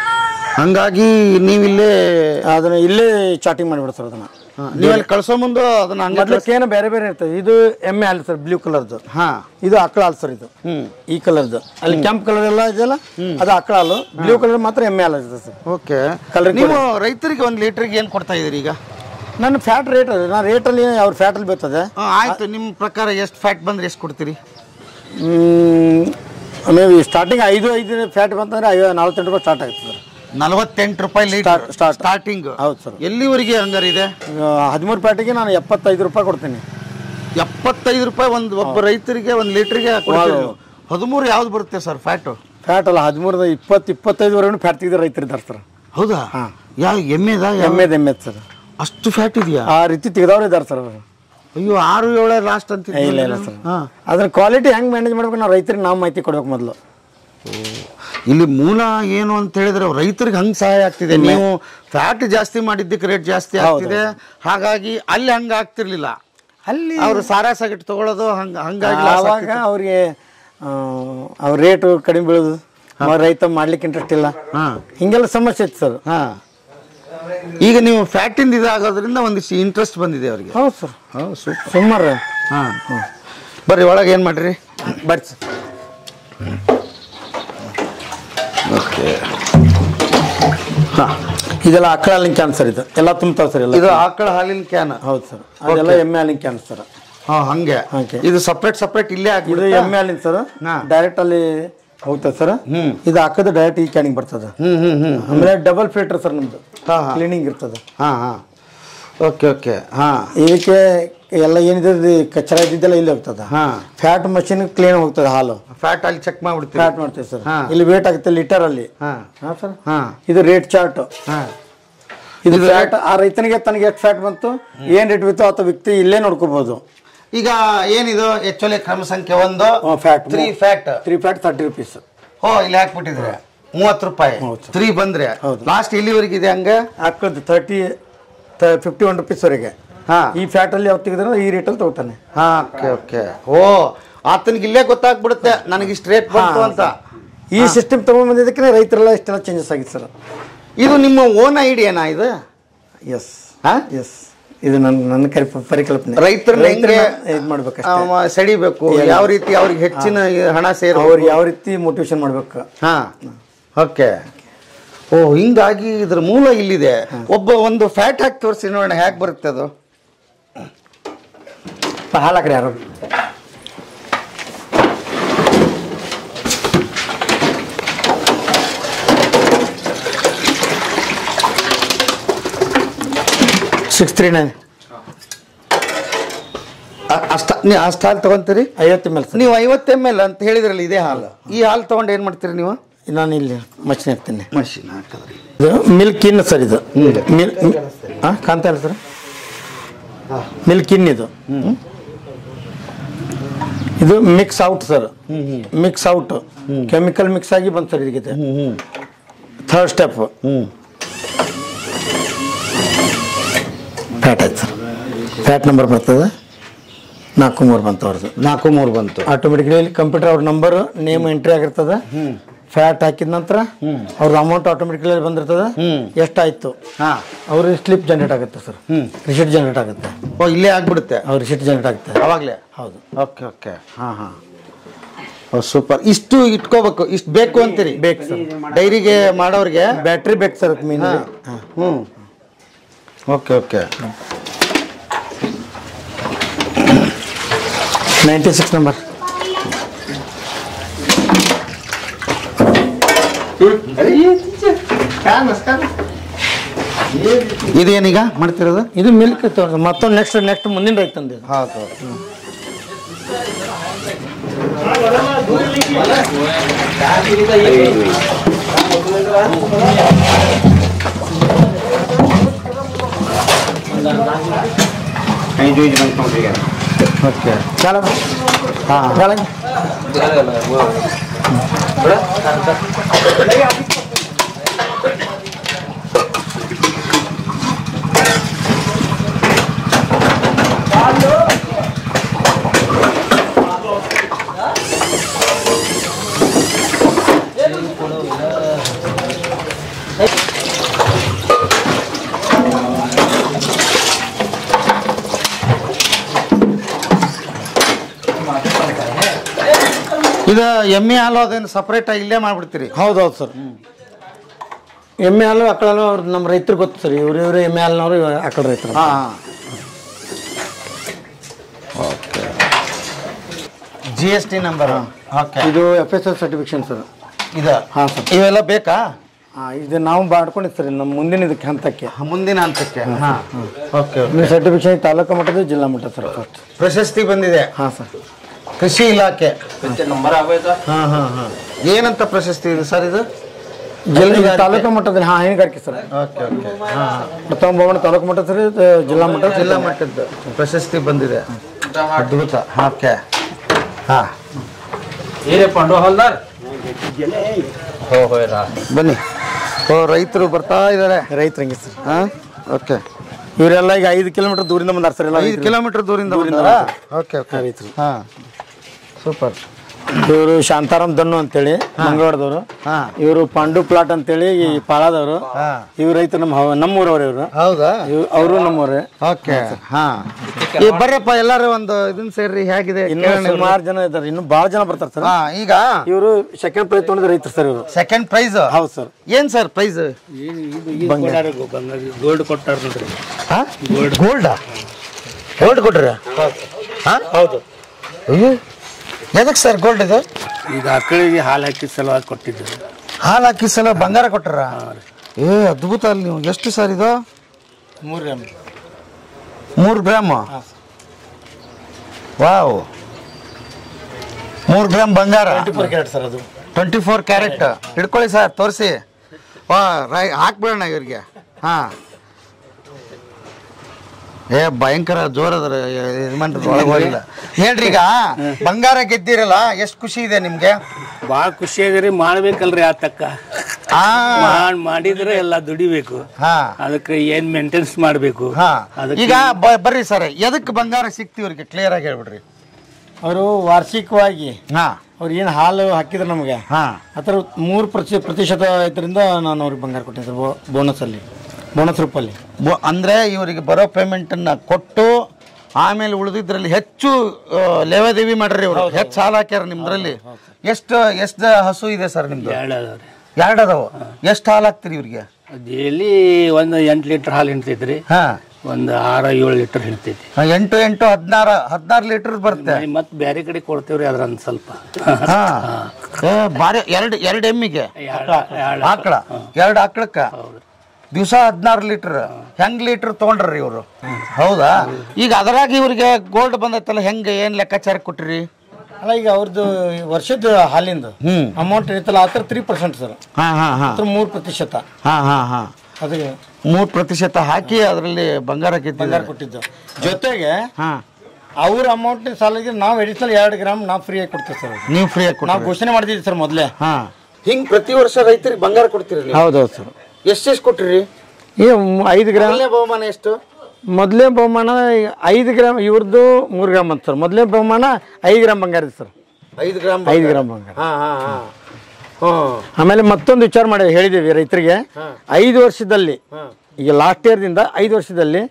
Speaker 2: ಹಂಗಾಗಿ ನೀವಿಲ್ಲೇ
Speaker 1: ಅದನ್ನ ಇಲ್ಲೇ ಚಾಟಿಂಗ್ ಮಾಡಿಬಿಡ್ತಾರೆ ಅದನ್ನ
Speaker 2: ನೀವು ಅಲ್ಲಿ ಕಳ್ಸೊಂಬಂದು ಅದನ್ನ ಹಂಗೆ
Speaker 1: ಮೊದ್ಲಕ್ಕೇನು ಬೇರೆ ಬೇರೆ ಇರ್ತದೆ ಇದು ಎಮ್ಮೆ ಹಾಲು ಸರ್ ಬ್ಲೂ ಕಲರ್ದು
Speaker 2: ಹಾಂ
Speaker 1: ಇದು ಆಕಳ ಹಾಲು ಸರ್ ಇದು ಈ ಕಲರ್ದು ಅಲ್ಲಿ ಕೆಂಪು ಕಲರ್ ಎಲ್ಲ ಇದೆಯಲ್ಲ ಅದು ಆಕಳ ಹಾಲು ಬ್ಲೂ ಕಲರ್ ಮಾತ್ರ ಎಮ್ಮೆ ಹಾಲು ಇರ್ತದೆ ಸರ್
Speaker 2: ಓಕೆ
Speaker 1: Colour
Speaker 2: ನೀವು ರೈತರಿಗೆ ಒಂದು ಲೀಟ್ರಿಗೆ ಏನು ಕೊಡ್ತಾ ಇದ್ದೀರಿ ಈಗ
Speaker 1: ನನ್ನ ಫ್ಯಾಟ್ ರೇಟ್ ಅದು ನಾನು ರೇಟಲ್ಲಿ ಅವ್ರ ಫ್ಯಾಟಲ್ಲಿ ಬರ್ತದೆ
Speaker 2: ಹಾಂ ಆಯಿತು ನಿಮ್ಮ ಪ್ರಕಾರ ಎಷ್ಟು ಫ್ಯಾಟ್ ಬಂದ್ರೆ ಎಷ್ಟು ಕೊಡ್ತೀರಿ
Speaker 1: ಮೇ ಬಿ ಸ್ಟಾರ್ಟಿಂಗ್ ಐದು ಐದು ಫ್ಯಾಟ್ ಬಂತಂದ್ರೆ ಐವ ನಲ್ವತ್ತೆಂಟು ರೂಪಾಯಿ ಸ್ಟಾರ್ಟ್ ಆಗುತ್ತೆ ಸರ್
Speaker 2: ನಲವತ್ತೆಂಟು ರೂಪಾಯಿ ಲೀಟರ್
Speaker 1: Start- start.
Speaker 2: ಸ್ಟಾರ್ಟಿಂಗ್
Speaker 1: ಹೌದು ಸರ್
Speaker 2: ಎಲ್ಲಿವರೆಗೆ ಹಂಗಾರೆ ಇದೆ
Speaker 1: ಹದಿಮೂರು ಫ್ಯಾಟಿಗೆ ನಾನು ಎಪ್ಪತ್ತೈದು ರೂಪಾಯಿ ಕೊಡ್ತೀನಿ
Speaker 2: ಎಪ್ಪತ್ತೈದು ರೂಪಾಯಿ ಒಂದು ಒಬ್ಬ ರೈತರಿಗೆ ಒಂದು ಲೀಟ್ರಿಗೆ ಹದಿಮೂರು ಯಾವ್ದು ಬರುತ್ತೆ ಸರ್ ಫ್ಯಾಟು
Speaker 1: ಫ್ಯಾಟ್ ಅಲ್ಲ ಹದಿಮೂರದ ಇಪ್ಪತ್ತು ಇಪ್ಪತ್ತೈದುವರೆಗೂ ಫ್ಯಾಟ್ ತೆಗೆದ ರೈತರು ಇದ್ದಾರೆ ಸರ್
Speaker 2: ಹೌದಾ ಯಾವ ಎಮ್ಮೆದ
Speaker 1: ಎಮ್ಮೆದ ಎಮ್ಮೆದ ಸರ್
Speaker 2: ಅಷ್ಟು ಫ್ಯಾಟ್ ಇದೆಯಾ
Speaker 1: ಆ ರೀತಿ ತೆಗೆದವ್ರು ಇದಾರೆ ಸರ್ ಅವರು
Speaker 2: ಅಯ್ಯೋ ಆರು ಏಳು ಲಾಸ್ಟ್ ಅಂತ
Speaker 1: ಇಲ್ಲ ಇಲ್ಲ ಸರ್
Speaker 2: ಹಾ
Speaker 1: ಅದ್ರ ಕ್ವಾಲಿಟಿ ಹೆಂಗ್ ಮ್ಯಾನೇಜ್ ಮಾಡ್ಬೇಕು ನಾವು ರೈತರಿಗೆ ನಾವು ಮಾಹಿತಿ ಕೊಡ್ಬೇಕು ಮೊದಲು
Speaker 2: ಇಲ್ಲಿ ಮೂಲ ಏನು ಅಂತ ಹೇಳಿದ್ರೆ ರೈತರಿಗೆ ಹಂಗೆ ಸಹಾಯ ಆಗ್ತಿದೆ ನೀವು ಫ್ಯಾಟ್ ಜಾಸ್ತಿ ಮಾಡಿದ್ದಕ್ಕೆ ರೇಟ್ ಜಾಸ್ತಿ ಆಗ್ತಿದೆ ಹಾಗಾಗಿ ಅಲ್ಲಿ ಹಂಗೆ ಆಗ್ತಿರ್ಲಿಲ್ಲ
Speaker 1: ಅಲ್ಲಿ
Speaker 2: ಅವರು ಸಾರಾ ಸಗಟ್ ತಗೊಳ್ಳೋದು ಹಂಗ ಹಂಗಾಗಿ loss
Speaker 1: ಆವಾಗ ಅವ್ರಿಗೆ ಅವ್ರ ರೇಟು ಕಡಿಮೆ ಬೀಳೋದು ಅವ್ರ ರೈತ ಮಾಡ್ಲಿಕ್ಕೆ ಇಂಟ್ರೆಸ್ಟ್ ಇಲ್ಲ
Speaker 2: ಹಾ
Speaker 1: ಹಿಂಗೆಲ್ಲ ಸಮಸ್ಯೆ ಇತ್ತು ಸರ್
Speaker 2: ಹಾ ಈಗ ನೀವು ಫ್ಯಾಟಿಂದ ಇದಾಗೋದ್ರಿಂದ ಒಂದಿಷ್ಟು ಇಂಟ್ರೆಸ್ಟ್ ಬಂದಿದೆ ಅವರಿಗೆ
Speaker 1: ಹೌದು ಸರ್
Speaker 2: ಹೌದು ಸೂಪರ್
Speaker 1: ಸುಮಾರು
Speaker 2: ಹಾ ಬರ್ರಿ ಒಳಗೆ ಏನು ಮಾಡ್ರಿ
Speaker 1: ಬರ್ರಿ ಸರ್
Speaker 2: ಓಕೆ ಹಾ
Speaker 1: ಇದೆಲ್ಲ ಆಕಳ ಹಾಲಿನ ಕ್ಯಾನ್ ಸರ್ ಇದು ಎಲ್ಲ ತುಂಬ್ತಾವ ಸರ್ ಎಲ್ಲ
Speaker 2: ಇದು ಆಕಳ ಹಾಲಿನ ಕ್ಯಾನ್
Speaker 1: ಹೌದು ಸರ್ ಅದೆಲ್ಲ ಎಮ್ಮೆ ಹಾಲಿನ ಕ್ಯಾನ್ ಸರ್
Speaker 2: ಹಾ ಹಂಗೆ
Speaker 1: ಹಾಗೆ.
Speaker 2: ಇದು ಸಪ್ರೇಟ್ ಸಪ್ರೇಟ್ ಇಲ್ಲೇ
Speaker 1: ಇದು
Speaker 2: ಹಾಕ್ಬಿಡುತ್ತೆ
Speaker 1: ಎಮ್ಮೆ ಹಾಲಿನ ಸರ್
Speaker 2: ಹಾ.
Speaker 1: ಡೈರೆಕ್ಟ್ ಅಲ್ಲಿ ಹೋಗ್ತದೆ ಸರ್
Speaker 2: ಹ್ಮ್.
Speaker 1: ಇದು ಹಾಕೋದು ಡೈರೆಕ್ಟ್ ಈ ಕ್ಯಾನಿಗೆ ಬರ್ತದೆ
Speaker 2: ಹ್ಮ್ ಹ್ಮ್ ಹ್ಮ್
Speaker 1: ಆಮೇಲೆ ಡಬಲ್ ಫಿಲ್ಟರ್ ಸರ್ ನಮ್ದು
Speaker 2: ಹಾ ಹಾ
Speaker 1: ಕ್ಲೀನಿಂಗ್ ಇರ್ತದೆ
Speaker 2: ಹಾ ಹಾ ಓಕೆ ಓಕೆ ಹಾ
Speaker 1: ಇದಕ್ಕೆ ಎಲ್ಲ ಏನಿದೆ ಇದು ಕಚ್ಚರ ಇದ್ದಿದ್ದೆಲ್ಲ ಇಲ್ಲಿ ಹೋಗ್ತದೆ
Speaker 2: ಹಾ
Speaker 1: ಫ್ಯಾಟ್ ಮಷಿನ್ ಕ್ಲೀನ್ ಹೋಗ್ತದೆ ಹಾಲು
Speaker 2: ಫ್ಯಾಟ್ ಅಲ್ಲಿ ಚೆಕ್ ಮಾಡ್ಬಿಡ್ತೀವಿ
Speaker 1: ಫ್ಯಾಟ್ ಮಾಡ್ತೀವಿ ಸರ್
Speaker 2: ಹಾ.
Speaker 1: ಇಲ್ಲಿ ವೇಟ್ ಆಗುತ್ತೆ ಲೀಟರ್ ಅಲ್ಲಿ
Speaker 2: ಹಾ
Speaker 1: ಹಾ ಸರ್
Speaker 2: ಹಾ
Speaker 1: ಇದು ರೇಟ್ ಚಾರ್ಟ್
Speaker 2: ಹಾ
Speaker 1: ಇದು ಫ್ಯಾಟ್ ಆ ರೈತನಿಗೆ ತನಗೆ ಎಷ್ಟು ಫ್ಯಾಟ್ ಬಂತು ಏನ್ ರೇಟ್ ಬಿತ್ತು ಆತ ವ್ಯಕ್ತಿ ಇಲ್ಲೇ ನೋಡ್ಕೋಬಹುದು
Speaker 2: ಈಗ ಏನಿದು ಆಕ್ಚುಲಿ ಕ್ರಮ ಸಂಖ್ಯೆ ಒಂದು
Speaker 1: fat
Speaker 2: three fat
Speaker 1: three fat thirty rupees
Speaker 2: ಹೋ ಇಲ್ಲಿ ಹಾಕ್ಬಿಟ್ಟಿದ್ರೆ ಮೂವತ್ತು ರೂಪಾಯಿ
Speaker 1: ಹೌದು ಸರ್.
Speaker 2: ತ್ರೀ ಬಂದ್ರೆ
Speaker 1: ಹೌದು.
Speaker 2: ಲಾಸ್ಟ್ ಎಲ್ಲಿವರೆಗೆ ಇದೆ ಹಂಗ
Speaker 1: ಹಾಕೋದು ತರ್ಟಿ ಫಿಫ್ಟಿ ಒನ್ ರುಪೀಸ್ ವರೆಗೆ
Speaker 2: ಹಾ
Speaker 1: ಈ ಫ್ಯಾಟ್ ಅಲ್ಲಿ ಯಾವ್ದು ತೆಗೆದ್ರೆ ಈ ರೇಟಲ್ಲಿ ತಗೋತಾನೆ
Speaker 2: ಹಾ ಓಕೆ ಓಕೆ ಓ ಆತನಿಗೆ ಇಲ್ಲೇ ಗೊತ್ತಾಗ್ಬಿಡುತ್ತೆ ನನಗೆ ಇಷ್ಟು ರೇಟ್ ಬಂತು ಅಂತ
Speaker 1: ಈ ಸಿಸ್ಟಮ್ ತಗೊಂಡ್ಬಂದಿದ್ದಕ್ಕೆ ರೈತರೆಲ್ಲ ಇಷ್ಟೆಲ್ಲ ಚೇಂಜಸ್ ಆಗಿತ್ತು ಸರ್
Speaker 2: ಇದು ನಿಮ್ಮ ಓನ್ ಐಡಿಯಾನಾ ಇದು
Speaker 1: ಎಸ್
Speaker 2: ಹಾ
Speaker 1: ಎಸ್ ಇದು ನನ್ನ ನನ್ನ ಕರಿ ಪರಿಕಲ್ಪನೆ
Speaker 2: ರೈತರನ್ನ ಹೆಂಗೆ
Speaker 1: ಇದು ಮಾಡ್ಬೇಕಷ್ಟೇ
Speaker 2: ಅವ ಸೆಡಿಬೇಕು ಯಾವ ರೀತಿ ಅವ್ರಿಗೆ ಹೆಚ್ಚಿನ ಹಣ ಸೇರ
Speaker 1: ಅವ್ರು ಯಾವ ರೀತಿ ಮೋಟಿವೇಶನ್ ಮಾಡ್ಬೇಕು
Speaker 2: ಹಾ ಓಕೆ ಓ ಹಿಂಗಾಗಿ ಇದ್ರ ಮೂಲ ಇಲ್ಲಿದೆ ಒಬ್ಬ ಒಂದು ಫ್ಯಾಟ್ ಹಾಕಿ ತೋರಿಸಿ ನೋಡೋಣ ಹೇಗೆ ಬರುತ್ತೆ ಅದು
Speaker 1: ಹಾಲು ಹಾಕ್ರಿ ಯಾರು ಸಿಕ್ಸ್ ತ್ರೀ ನೈನ್
Speaker 2: ಅ- ಅಷ್ಟ ನೀವು ಅಷ್ಟು ಹಾಲು ತಗೊಂತೀರಿ
Speaker 1: ಐವತ್ತು ಮೇಲೆ ಸರ್
Speaker 2: ನೀವು ಐವತ್ತು ಎಮ್ ಎಲ್ ಅಂತ ಹೇಳಿದ್ರಲ್ಲ ಇದೇ ಹಾಲು ಈ ಹಾಲು ತಗೊಂಡು ಏನು ಮಾಡ್ತೀರಿ ನೀವು
Speaker 1: ನಾನು ಇಲ್ಲಿ ಮಷಿನ್ ಇರ್ತೀನಿ
Speaker 2: ಮಷಿನ್ ಹಾಕಿದ್ರಿ
Speaker 1: ಇದು ಮಿಲ್ಕ್ ಇನ್ ಸರ್ ಇದು ಮಿಲ್ ಹಾಂ ಕಾಣ್ತಾ ಇಲ್ಲ ಸರ್ ಮಿಲ್ಕ್ ಇನ್ ಇದು ಇದು mix out sir mix out chemical mix ಆಗಿ ಬಂತು ಸರ್ ಇದಕ್ಕೆ ಥರ್ಡ್ ಸ್ಟೆಪ್
Speaker 2: ಹ್ಞೂ
Speaker 1: ಫ್ಯಾಟ್ ಆಯ್ತು ಸರ್ ಫ್ಯಾಟ್ ನಂಬರ್ ಬರ್ತದೆ ನಾಲ್ಕು ಮೂರು ಬಂತು ಅವ್ರದ್ದು
Speaker 2: ನಾಲ್ಕು ಮೂರು ಬಂತು
Speaker 1: ಆಟೋಮೆಟಿಕ್ಲಿ ಕಂಪ್ಯೂಟರ್ ಅವ್ರ ನಂಬರ್ ನೇಮ್ ಎಂಟ್ರಿ ಆಗಿರ್ತದೆ ಫ್ಯಾಟ್ ಹಾಕಿದ ನಂತರ ಅವ್ರದ್ದು ಅಮೌಂಟ್ ಆಟೋಮೆಟಿಕ್ಲಿ ಬಂದಿರ್ತದೆ
Speaker 2: ಹ್ಮ್.
Speaker 1: ಎಷ್ಟಾಯ್ತು
Speaker 2: ಹಾಂ
Speaker 1: ಅವ್ರ ಸ್ಲಿಪ್ ಜನರೇಟ್ ಆಗುತ್ತೆ ಸರ್ ರಿಸಿಟ್ ಜನರೇಟ್ ಆಗುತ್ತೆ
Speaker 2: ಓ ಇಲ್ಲೇ ಆಗ್ಬಿಡುತ್ತೆ
Speaker 1: ಅವ್ರ ರಿಸಿಟ್ ಜನರೇಟ್ ಆಗುತ್ತೆ
Speaker 2: ಅವಾಗಲೇ
Speaker 1: ಹೌದು
Speaker 2: ಓಕೆ ಓಕೆ ಹಾಂ ಹಾಂ ಓ ಸೂಪರ್ ಇಷ್ಟು ಇಟ್ಕೋಬೇಕು ಇಷ್ಟು ಬೇಕು ಅಂತೀರಿ
Speaker 1: ಬೇಕು ಸರ್
Speaker 2: ಡೈರಿಗೆ ಮಾಡೋರಿಗೆ
Speaker 1: ಬ್ಯಾಟ್ರಿ ಬೇಕು ಸರ್ ಮೀನ್
Speaker 2: ಹ್ಞೂ okay okay
Speaker 1: ninety six number
Speaker 2: ಇದೇನೀಗ ಮಾಡ್ತಿರೋದು
Speaker 1: ಇದು ಮಿಲ್ಕ್ ಮತ್ತೊಂದು ನೆಕ್ಸ್ಟ್ ನೆಕ್ಸ್ಟ್ ಮುಂದಿನ ರೈತ ತಂದೆ
Speaker 2: ಹೌದು ಓಕೆ
Speaker 1: ಚಾಲ
Speaker 2: ಹಾಂ
Speaker 1: ಚಾಲ
Speaker 2: ಇದು ಎಮ್ಮೆ ಹಾಲು ಅದೇನು ಸಪ್ರೇಟ್ ಇಲ್ಲೇ ಮಾಡ್ಬಿಡ್ತೀರಿ
Speaker 1: ಹೌದು ಹೌದು ಸರ್ ಎಮ್ಮೆ ಹಾಲು ಆಕಳ ಹಾಲು ಅವ್ರು ನಮ್ಮ ರೈತರು ಗೊತ್ತು ಸರ್ ಇವ್ರು ಇವರು ಎಮ್ಮೆ ಹಾಲಿನವರು ಆಕಳ ರೈತರು
Speaker 2: ಹಾಂ okay G S T number okay
Speaker 1: ಇದು F S L certification sir
Speaker 2: ಇದು
Speaker 1: ಹಾಂ ಸರ್
Speaker 2: ಇವೆಲ್ಲ ಬೇಕಾ
Speaker 1: ಹಾಂ ಇದು ನಾವು ಮಾಡ್ಕೊಂಡಿದ್ದು ಸರ್ ನಮ್ಮ ಮುಂದಿನ ಇದಕ್ಕೆ ಹಂತಕ್ಕೆ
Speaker 2: ಮುಂದಿನ ಹಂತಕ್ಕೆ ಹಾಂ ಓಕೆ
Speaker 1: ಈ ಸರ್ಟಿಫಿಕೇಶನ್ ತಾಲೂಕು ಮಟ್ಟದ ಜಿಲ್ಲಾ ಮಟ್ಟ ಸರ್ ಫಸ್ಟ್
Speaker 2: ಪ್ರಶಸ್ತಿ ಬಂದಿದೆ
Speaker 1: ಹಾಂ ಸರ್
Speaker 2: ಕೃಷಿ ಇಲಾಖೆ ಹಾಂ ಹಾಂ ಹಾಂ ಏನಂತ ಪ್ರಶಸ್ತಿ ಇದೆ ಸರ್ ಇದು
Speaker 1: ಜಿಲ್ಲಾ ಇದು ತಾಲೂಕು ಮಟ್ಟದಲ್ಲಿ ಹಾಂ ಹೈನುಗಾರಿಕೆ ಸರ್
Speaker 2: ಓಕೆ ಓಕೆ ಹಾಂ
Speaker 1: ಪ್ರಥಮ ಭವನ ತಾಲೂಕು ಮಟ್ಟ ಸರ್ ಇದು ಜಿಲ್ಲಾ ಮಟ್ಟ
Speaker 2: ಜಿಲ್ಲಾ ಮಟ್ಟದ್ದು ಪ್ರಶಸ್ತಿ ಬಂದಿದೆ ಅದ್ಭುತ ಓಕೆ ಹಾಂ ಬನ್ನಿ ಓ ರೈತರು ಬರ್ತಾ ಇದ್ದಾರೆ
Speaker 1: ರೈತರಂಗೆ ಸರ್
Speaker 2: ಹಾಂ ಓಕೆ
Speaker 1: ಇವರೆಲ್ಲ ಈಗ ಐದು ಕಿಲೋಮೀಟರ್ ದೂರಿಂದ ಬಂದಾರ ಸರ್ ಎಲ್ಲ
Speaker 2: ಐದು ಕಿಲೋಮೀಟರ್ ದೂರಿಂದ ಓಕೆ ಓಕೆ
Speaker 1: ರೈತರು
Speaker 2: ಹಾಂ ಸೂಪರ್
Speaker 1: ಇವರು ಶಾಂತಾರಾಮ್ ದನ್ನು ಅಂತೇಳಿ ಮಂಗಳವಾರದವರು
Speaker 2: ಹಾಂ
Speaker 1: ಇವರು ಪಾಂಡು ಪ್ಲಾಟ್ ಅಂತೇಳಿ ಈ ಪಾಳದವರು
Speaker 2: ಹಾಂ
Speaker 1: ಇವ್ರು ರೈತರು ನಮ್ಮ ಹವ- ನಮ್ಮೂರವ್ರು ಇವರು
Speaker 2: ಹೌದಾ
Speaker 1: ಅವರು ನಮ್ಮೂರೇ
Speaker 2: ಓಕೆ ಹಾ ಈ ಬರ್ರಪ್ಪ ಎಲ್ಲಾರು ಒಂದು ಇದನ್ನ ಸೇರ್ರಿ ಹೇಗಿದೆ
Speaker 1: ಇನ್ನು ಸುಮಾರು ಜನ ಇದ್ದಾರೆ ಇನ್ನು ಭಾಳ ಜನ ಬರ್ತಾರೆ ಸರ್
Speaker 2: ಹಾ ಈಗ
Speaker 1: ಇವರು ಸೆಕೆಂಡ್ ಪ್ರೈಸ್ ತೊಗೊಂಡಿದ್ದ ರೈತರು ಸರ್ ಇವರು
Speaker 2: ಸೆಕೆಂಡ್ ಪ್ರೈಸ್
Speaker 1: ಹೌದು ಸರ್
Speaker 2: ಏನ್ ಸರ್ ಪ್ರೈಸ್
Speaker 5: ಗೋಲ್ಡ್ ಕೊಟ್ಟಾರ ನೋಡ್ರಿ
Speaker 2: ಗೋಲ್ಡ್ ಗೋಲ್ಡ್ ಕೊಟ್ರ ಹೌದು ಎದಕ್ ಸರ್ ಗೋಲ್ಡ್ ಇದು
Speaker 5: ಈಗ ಆಕಳಿಗೆ ಹಾಲು ಹಾಕಿ ಸಲುವಾಗಿ ಕೊಟ್ಟಿದ್ರು
Speaker 2: ಹಾಲು ಹಾಕಿ ಸಲ ಬಂಗಾರ ಕೊಟ್ಟಾರ ಏ ಅದ್ಭುತ ಅಲ್ಲಿ ನೀವು ಎಷ್ಟು ಸರ್ ಇದು
Speaker 1: ಮೂರು ಗ್ರಾಮ್
Speaker 2: ಮೂರು ಗ್ರಾಮ್ ವಾವ್ ಮೂರು ಗ್ರಾಮ್ ಬಂಗಾರ
Speaker 1: ಕ್ಯಾರೆಟ್ ಸರ್ ಅದು
Speaker 2: ಟ್ವೆಂಟಿ ಫೋರ್ ಕ್ಯಾರೆಟ್ ಹಿಡ್ಕೊಳ್ಳಿ ಸರ್ ತೋರಿಸಿ ವಾ ರೈ ಹಾಕ್ಬಿಡೋಣ ಇವ್ರಿಗೆ ಹಾ ಏ ಭಯಂಕರ ಜೋರ್ ಅದ್ರ ಯಜಮಾನ್ರ ಒಳಗೆ ಹೋಗಿಲ್ಲ ಹೇಳ್ರಿ ಈಗ ಬಂಗಾರ ಗೆದ್ದಿರಲ್ಲ ಎಷ್ಟು ಖುಷಿ ಇದೆ ನಿಮ್ಗೆ
Speaker 5: ಭಾಳ ಖುಷಿ ಆಗ್ರಿ ಮಾಡ್ಬೇಕಲ್ರಿ ಆ ತಕ್ಕ
Speaker 2: ಆ
Speaker 5: ಮಾಡ್ ಮಾಡಿದ್ರೆ ಎಲ್ಲ ದುಡಿಬೇಕು
Speaker 2: ಹಾ
Speaker 5: ಅದಕ್ಕೆ ಏನ್ ಮೇಂಟೆನ್ಸ್ ಮಾಡ್ಬೇಕು
Speaker 2: ಹಾ
Speaker 5: ಅದಕ್ಕೆ
Speaker 2: ಈಗ ಬ- ಬರ್ರಿ ಸರ್ ಎದಕ್ ಬಂಗಾರ ಸಿಕ್ತಿ ಇವ್ರಿಗೆ ಕ್ಲಿಯರ್ ಆಗಿ ಹೇಳ್ಬಿಡ್ರಿ
Speaker 1: ಅವರು ವಾರ್ಷಿಕವಾಗಿ
Speaker 2: ಹಾ
Speaker 1: ಅವ್ರು ಏನು ಹಾಲು ಹಾಕಿದ್ರು ನಮಗೆ
Speaker 2: ಹಾ
Speaker 1: ಆ ಥರ ಮೂರು ಪ್ರತಿ ಪ್ರತಿಶತ ಇದರಿಂದ ನಾನು ಅವ್ರಿಗೆ ಬಂಗಾರ ಕೊಟ್ಟಿದ್ದೆ ಸರ್ ಬೋನಸಲ್ಲಿ ಬೋನಸ್ ರೂಪಲ್ಲಿ
Speaker 2: ಬೊ- ಅಂದ್ರೆ ಇವರಿಗೆ ಬರೋ ಪೇಮೆಂಟ್ ಅನ್ನ ಕೊಟ್ಟು ಆಮೇಲೆ ಉಳಿದಿದ್ರಲ್ಲಿ ಹೆಚ್ಚು ಆ, ಲೇವಾದೇವಿ ಮಾಡ್ರಿ ಇವರು ಹೆಚ್ಚು ಸಾಲ ಹಾಕ್ಯಾರ ನಿಮ್ದ್ರಲ್ಲಿ ಎಷ್ಟು ಎಷ್ಟು ಹಸು ಇದೆ ಸರ್ ನಿಮ್ದು
Speaker 5: ಎರಡು ಅದಾವ್ರಿ
Speaker 2: ಎರಡು ಅದಾವ ಎಷ್ಟು ಹಾಲು ಹಾಕ್ತೀರಿ ಇವ್ರಿಗೆ
Speaker 5: ಡೈಲಿ ಒಂದು ಎಂಟು ಲೀಟರ್ ಹಾಲು ಹಿಂಡ್ತೈತ್ರಿ
Speaker 2: ಹಾ
Speaker 5: ಒಂದು ಆರು ಏಳು ಲೀಟರ್ ಹಿಂಡ್ತೈತಿ
Speaker 2: ಹಾ, ಎಂಟು ಎಂಟು ಹದಿನಾರು ಹದಿನಾರು ಲೀಟರ್ ಬರುತ್ತೆ
Speaker 5: ಮತ್ತೆ ಬೇರೆ ಕಡೆ ಕೊಡ್ತೇವ್ರಿ ಅದ್ರಂದ್ ಸ್ವಲ್ಪ
Speaker 2: ಹಾ ಏ, ಬಾರಿ ಎರಡು ಎರಡು ಎಮ್ಮಿಗೆ
Speaker 5: ಎರಡು ಎರಡು
Speaker 2: ಆಕಳ ಎರಡು ಆಕಳಕ್ಕ ದಿವಸ ಹದಿನಾರು ಲೀಟರ್ ಹೆಂಗ್ ಲೀಟರ್ ತಗೊಂಡ್ರಿ ಇವರು ಹೌದಾ ಈಗ ಅದರಾಗ ಇವ್ರಿಗೆ ಗೋಲ್ಡ್ ಬಂದೈತಲ್ಲ ಹೆಂಗೆ ಏನ್ ಲೆಕ್ಕಾಚಾರ ಕೊಟ್ರಿ
Speaker 1: ಅಲ್ಲ ಈಗ ಅವ್ರದ್ದು ವರ್ಷದ ಹಾಲಿಂದು
Speaker 2: ಹ್ಮ್
Speaker 1: ಅಮೌಂಟ್ ಇರುತ್ತಲ್ಲ ಆ ಥರ ತ್ರೀ ಪರ್ಸೆಂಟ್ ಸರ್
Speaker 2: ಹಾ ಹಾ ಹಾ
Speaker 1: ಹತ್ರ ಮೂರು ಪ್ರತಿಶತ
Speaker 2: ಹಾ ಹಾ ಹಾ
Speaker 1: ಅದಕ್ಕೆ
Speaker 2: ಮೂರ್ ಪ್ರತಿಶತ ಹಾಕಿ ಅದರಲ್ಲಿ ಬಂಗಾರ
Speaker 1: ಬಂಗಾರ
Speaker 2: ಗೆದ್ದಿದ್ದಾರೆ
Speaker 1: ಕೊಟ್ಟಿದ್ದು ಜೊತೆಗೆ
Speaker 2: ಹಾ
Speaker 1: ಅವ್ರ ಅಮೌಂಟ್ ಸಾಲಿಗೆ ನಾವು ಎಡಿಷನಲ್ ಎರಡು ಗ್ರಾಮ್ ನಾವು ಫ್ರೀ ಆಗಿ ಕೊಡ್ತೇವೆ ಸರ್
Speaker 2: ನೀವು ಫ್ರೀ ಆಗಿ
Speaker 1: ನಾವು ಘೋಷಣೆ ಮಾಡಿದ್ದೀವಿ ಸರ್ ಮೊದಲೇ
Speaker 2: ಹಾ ಹಿಂಗ್ ಪ್ರತಿ ವರ್ಷ ರೈತರಿಗೆ ಬಂಗಾರ ಕೊಡ್ತೀರಿ ನೀವು
Speaker 1: ಹೌದೌದು ಸರ್
Speaker 2: ಎಷ್ಟೆಷ್ಟು ಕೊಟ್ಟಿರಿ
Speaker 1: ಈ ಮ್- ಐದು ಗ್ರಾಮ್
Speaker 2: ಮೊದಲನೇ ಬಹುಮಾನ ಎಷ್ಟು
Speaker 1: ಮೊದಲೇ ಬಹುಮಾನ ಐದು ಗ್ರಾಮ್ ಇವ್ರದ್ದು ಮೂರು ಗ್ರಾಮ್ ಅಂತ ಸರ್ ಮೊದಲೇ ಬಹುಮಾನ ಐದು ಗ್ರಾಮ್ ಬಂಗಾರ ಇದೆ ಸರ್
Speaker 2: ಐದು ಗ್ರಾಮ್
Speaker 1: ಐದು ಗ್ರಾಮ್ ಬಂಗಾರ
Speaker 2: ಹಾ ಹಾ ಹಾ ಹ್ಮ್
Speaker 1: ಆಮೇಲೆ ಮತ್ತೊಂದು ವಿಚಾರ ಮಾಡಿ ಹೇಳಿದ್ದೀವಿ ರೈತರಿಗೆ ಐದು ವರ್ಷದಲ್ಲಿ ಈಗ ಲಾಸ್ಟ್ ಇಯರ್ದಿಂದ ಐದು ವರ್ಷದಲ್ಲಿ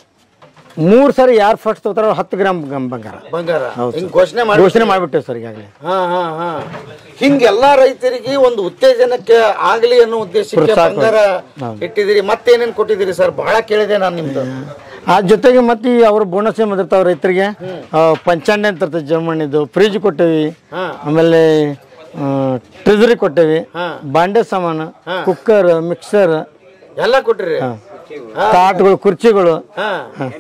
Speaker 1: ಮೂರು ಸರಿ ಯಾರು ಫಸ್ಟ್ ತಗೋತಾರೋ ಹತ್ತು ಗ್ರಾಮ್ ಗಂ- ಬಂಗಾರ
Speaker 2: ಬಂಗಾರ
Speaker 1: ಹೌದು
Speaker 2: ಹಿಂಗ್
Speaker 1: ಸರ್.
Speaker 2: ಘೋಷಣೆ ಮಾಡಿ
Speaker 1: ಘೋಷಣೆ ಮಾಡಿಬಿಟ್ಟೇವೆ ಸರ್ ಈಗಾಗಲೇ
Speaker 2: ಹಾ ಹಾ ಹಾ ಹಿಂಗ ಎಲ್ಲಾ ರೈತರಿಗೆ ಒಂದು ಉತ್ತೇಜನಕ್ಕೆ ಆಗ್ಲಿ ಅನ್ನೋ ಉದ್ದೇಶಕ್ಕೆ
Speaker 1: ಪ್ರೋತ್ಸಾಹ
Speaker 2: ಬಂಗಾರ ಇಟ್ಟಿದ್ದೀರಿ ಮತ್ತೇನೇನ್ ಕೊಟ್ಟಿದ್ದೀರಿ ಸರ್ ಬಹಳ ಕೇಳಿದೆ ನಾನು ನಿಮ್ದು
Speaker 1: ಆ ಜೊತೆಗೆ ಮತ್ತೆ ಈ ಅವ್ರ ಬೋನಸ್ ಏನ್ ಬಂದಿರ್ತಾವ ರೈತರಿಗೆ ಆ, ಪಂಚಾಂಡೆ ಅಂತ ಇರ್ತದೆ ಜರ್ಮನಿದು ಫ್ರಿಜ್ ಕೊಟ್ಟೇವಿ ಆಮೇಲೆ ಟ್ರೆಜರಿ ಕೊಟ್ಟೇವಿ ಬಾಂಡೆ ಸಾಮಾನು ಕುಕ್ಕರ್ ಮಿಕ್ಸರ್
Speaker 2: ಎಲ್ಲ ಕೊಟ್ರಿ
Speaker 1: ತಾಟ್ಗಳು ಕುರ್ಚಿಗಳು
Speaker 2: ಹಾ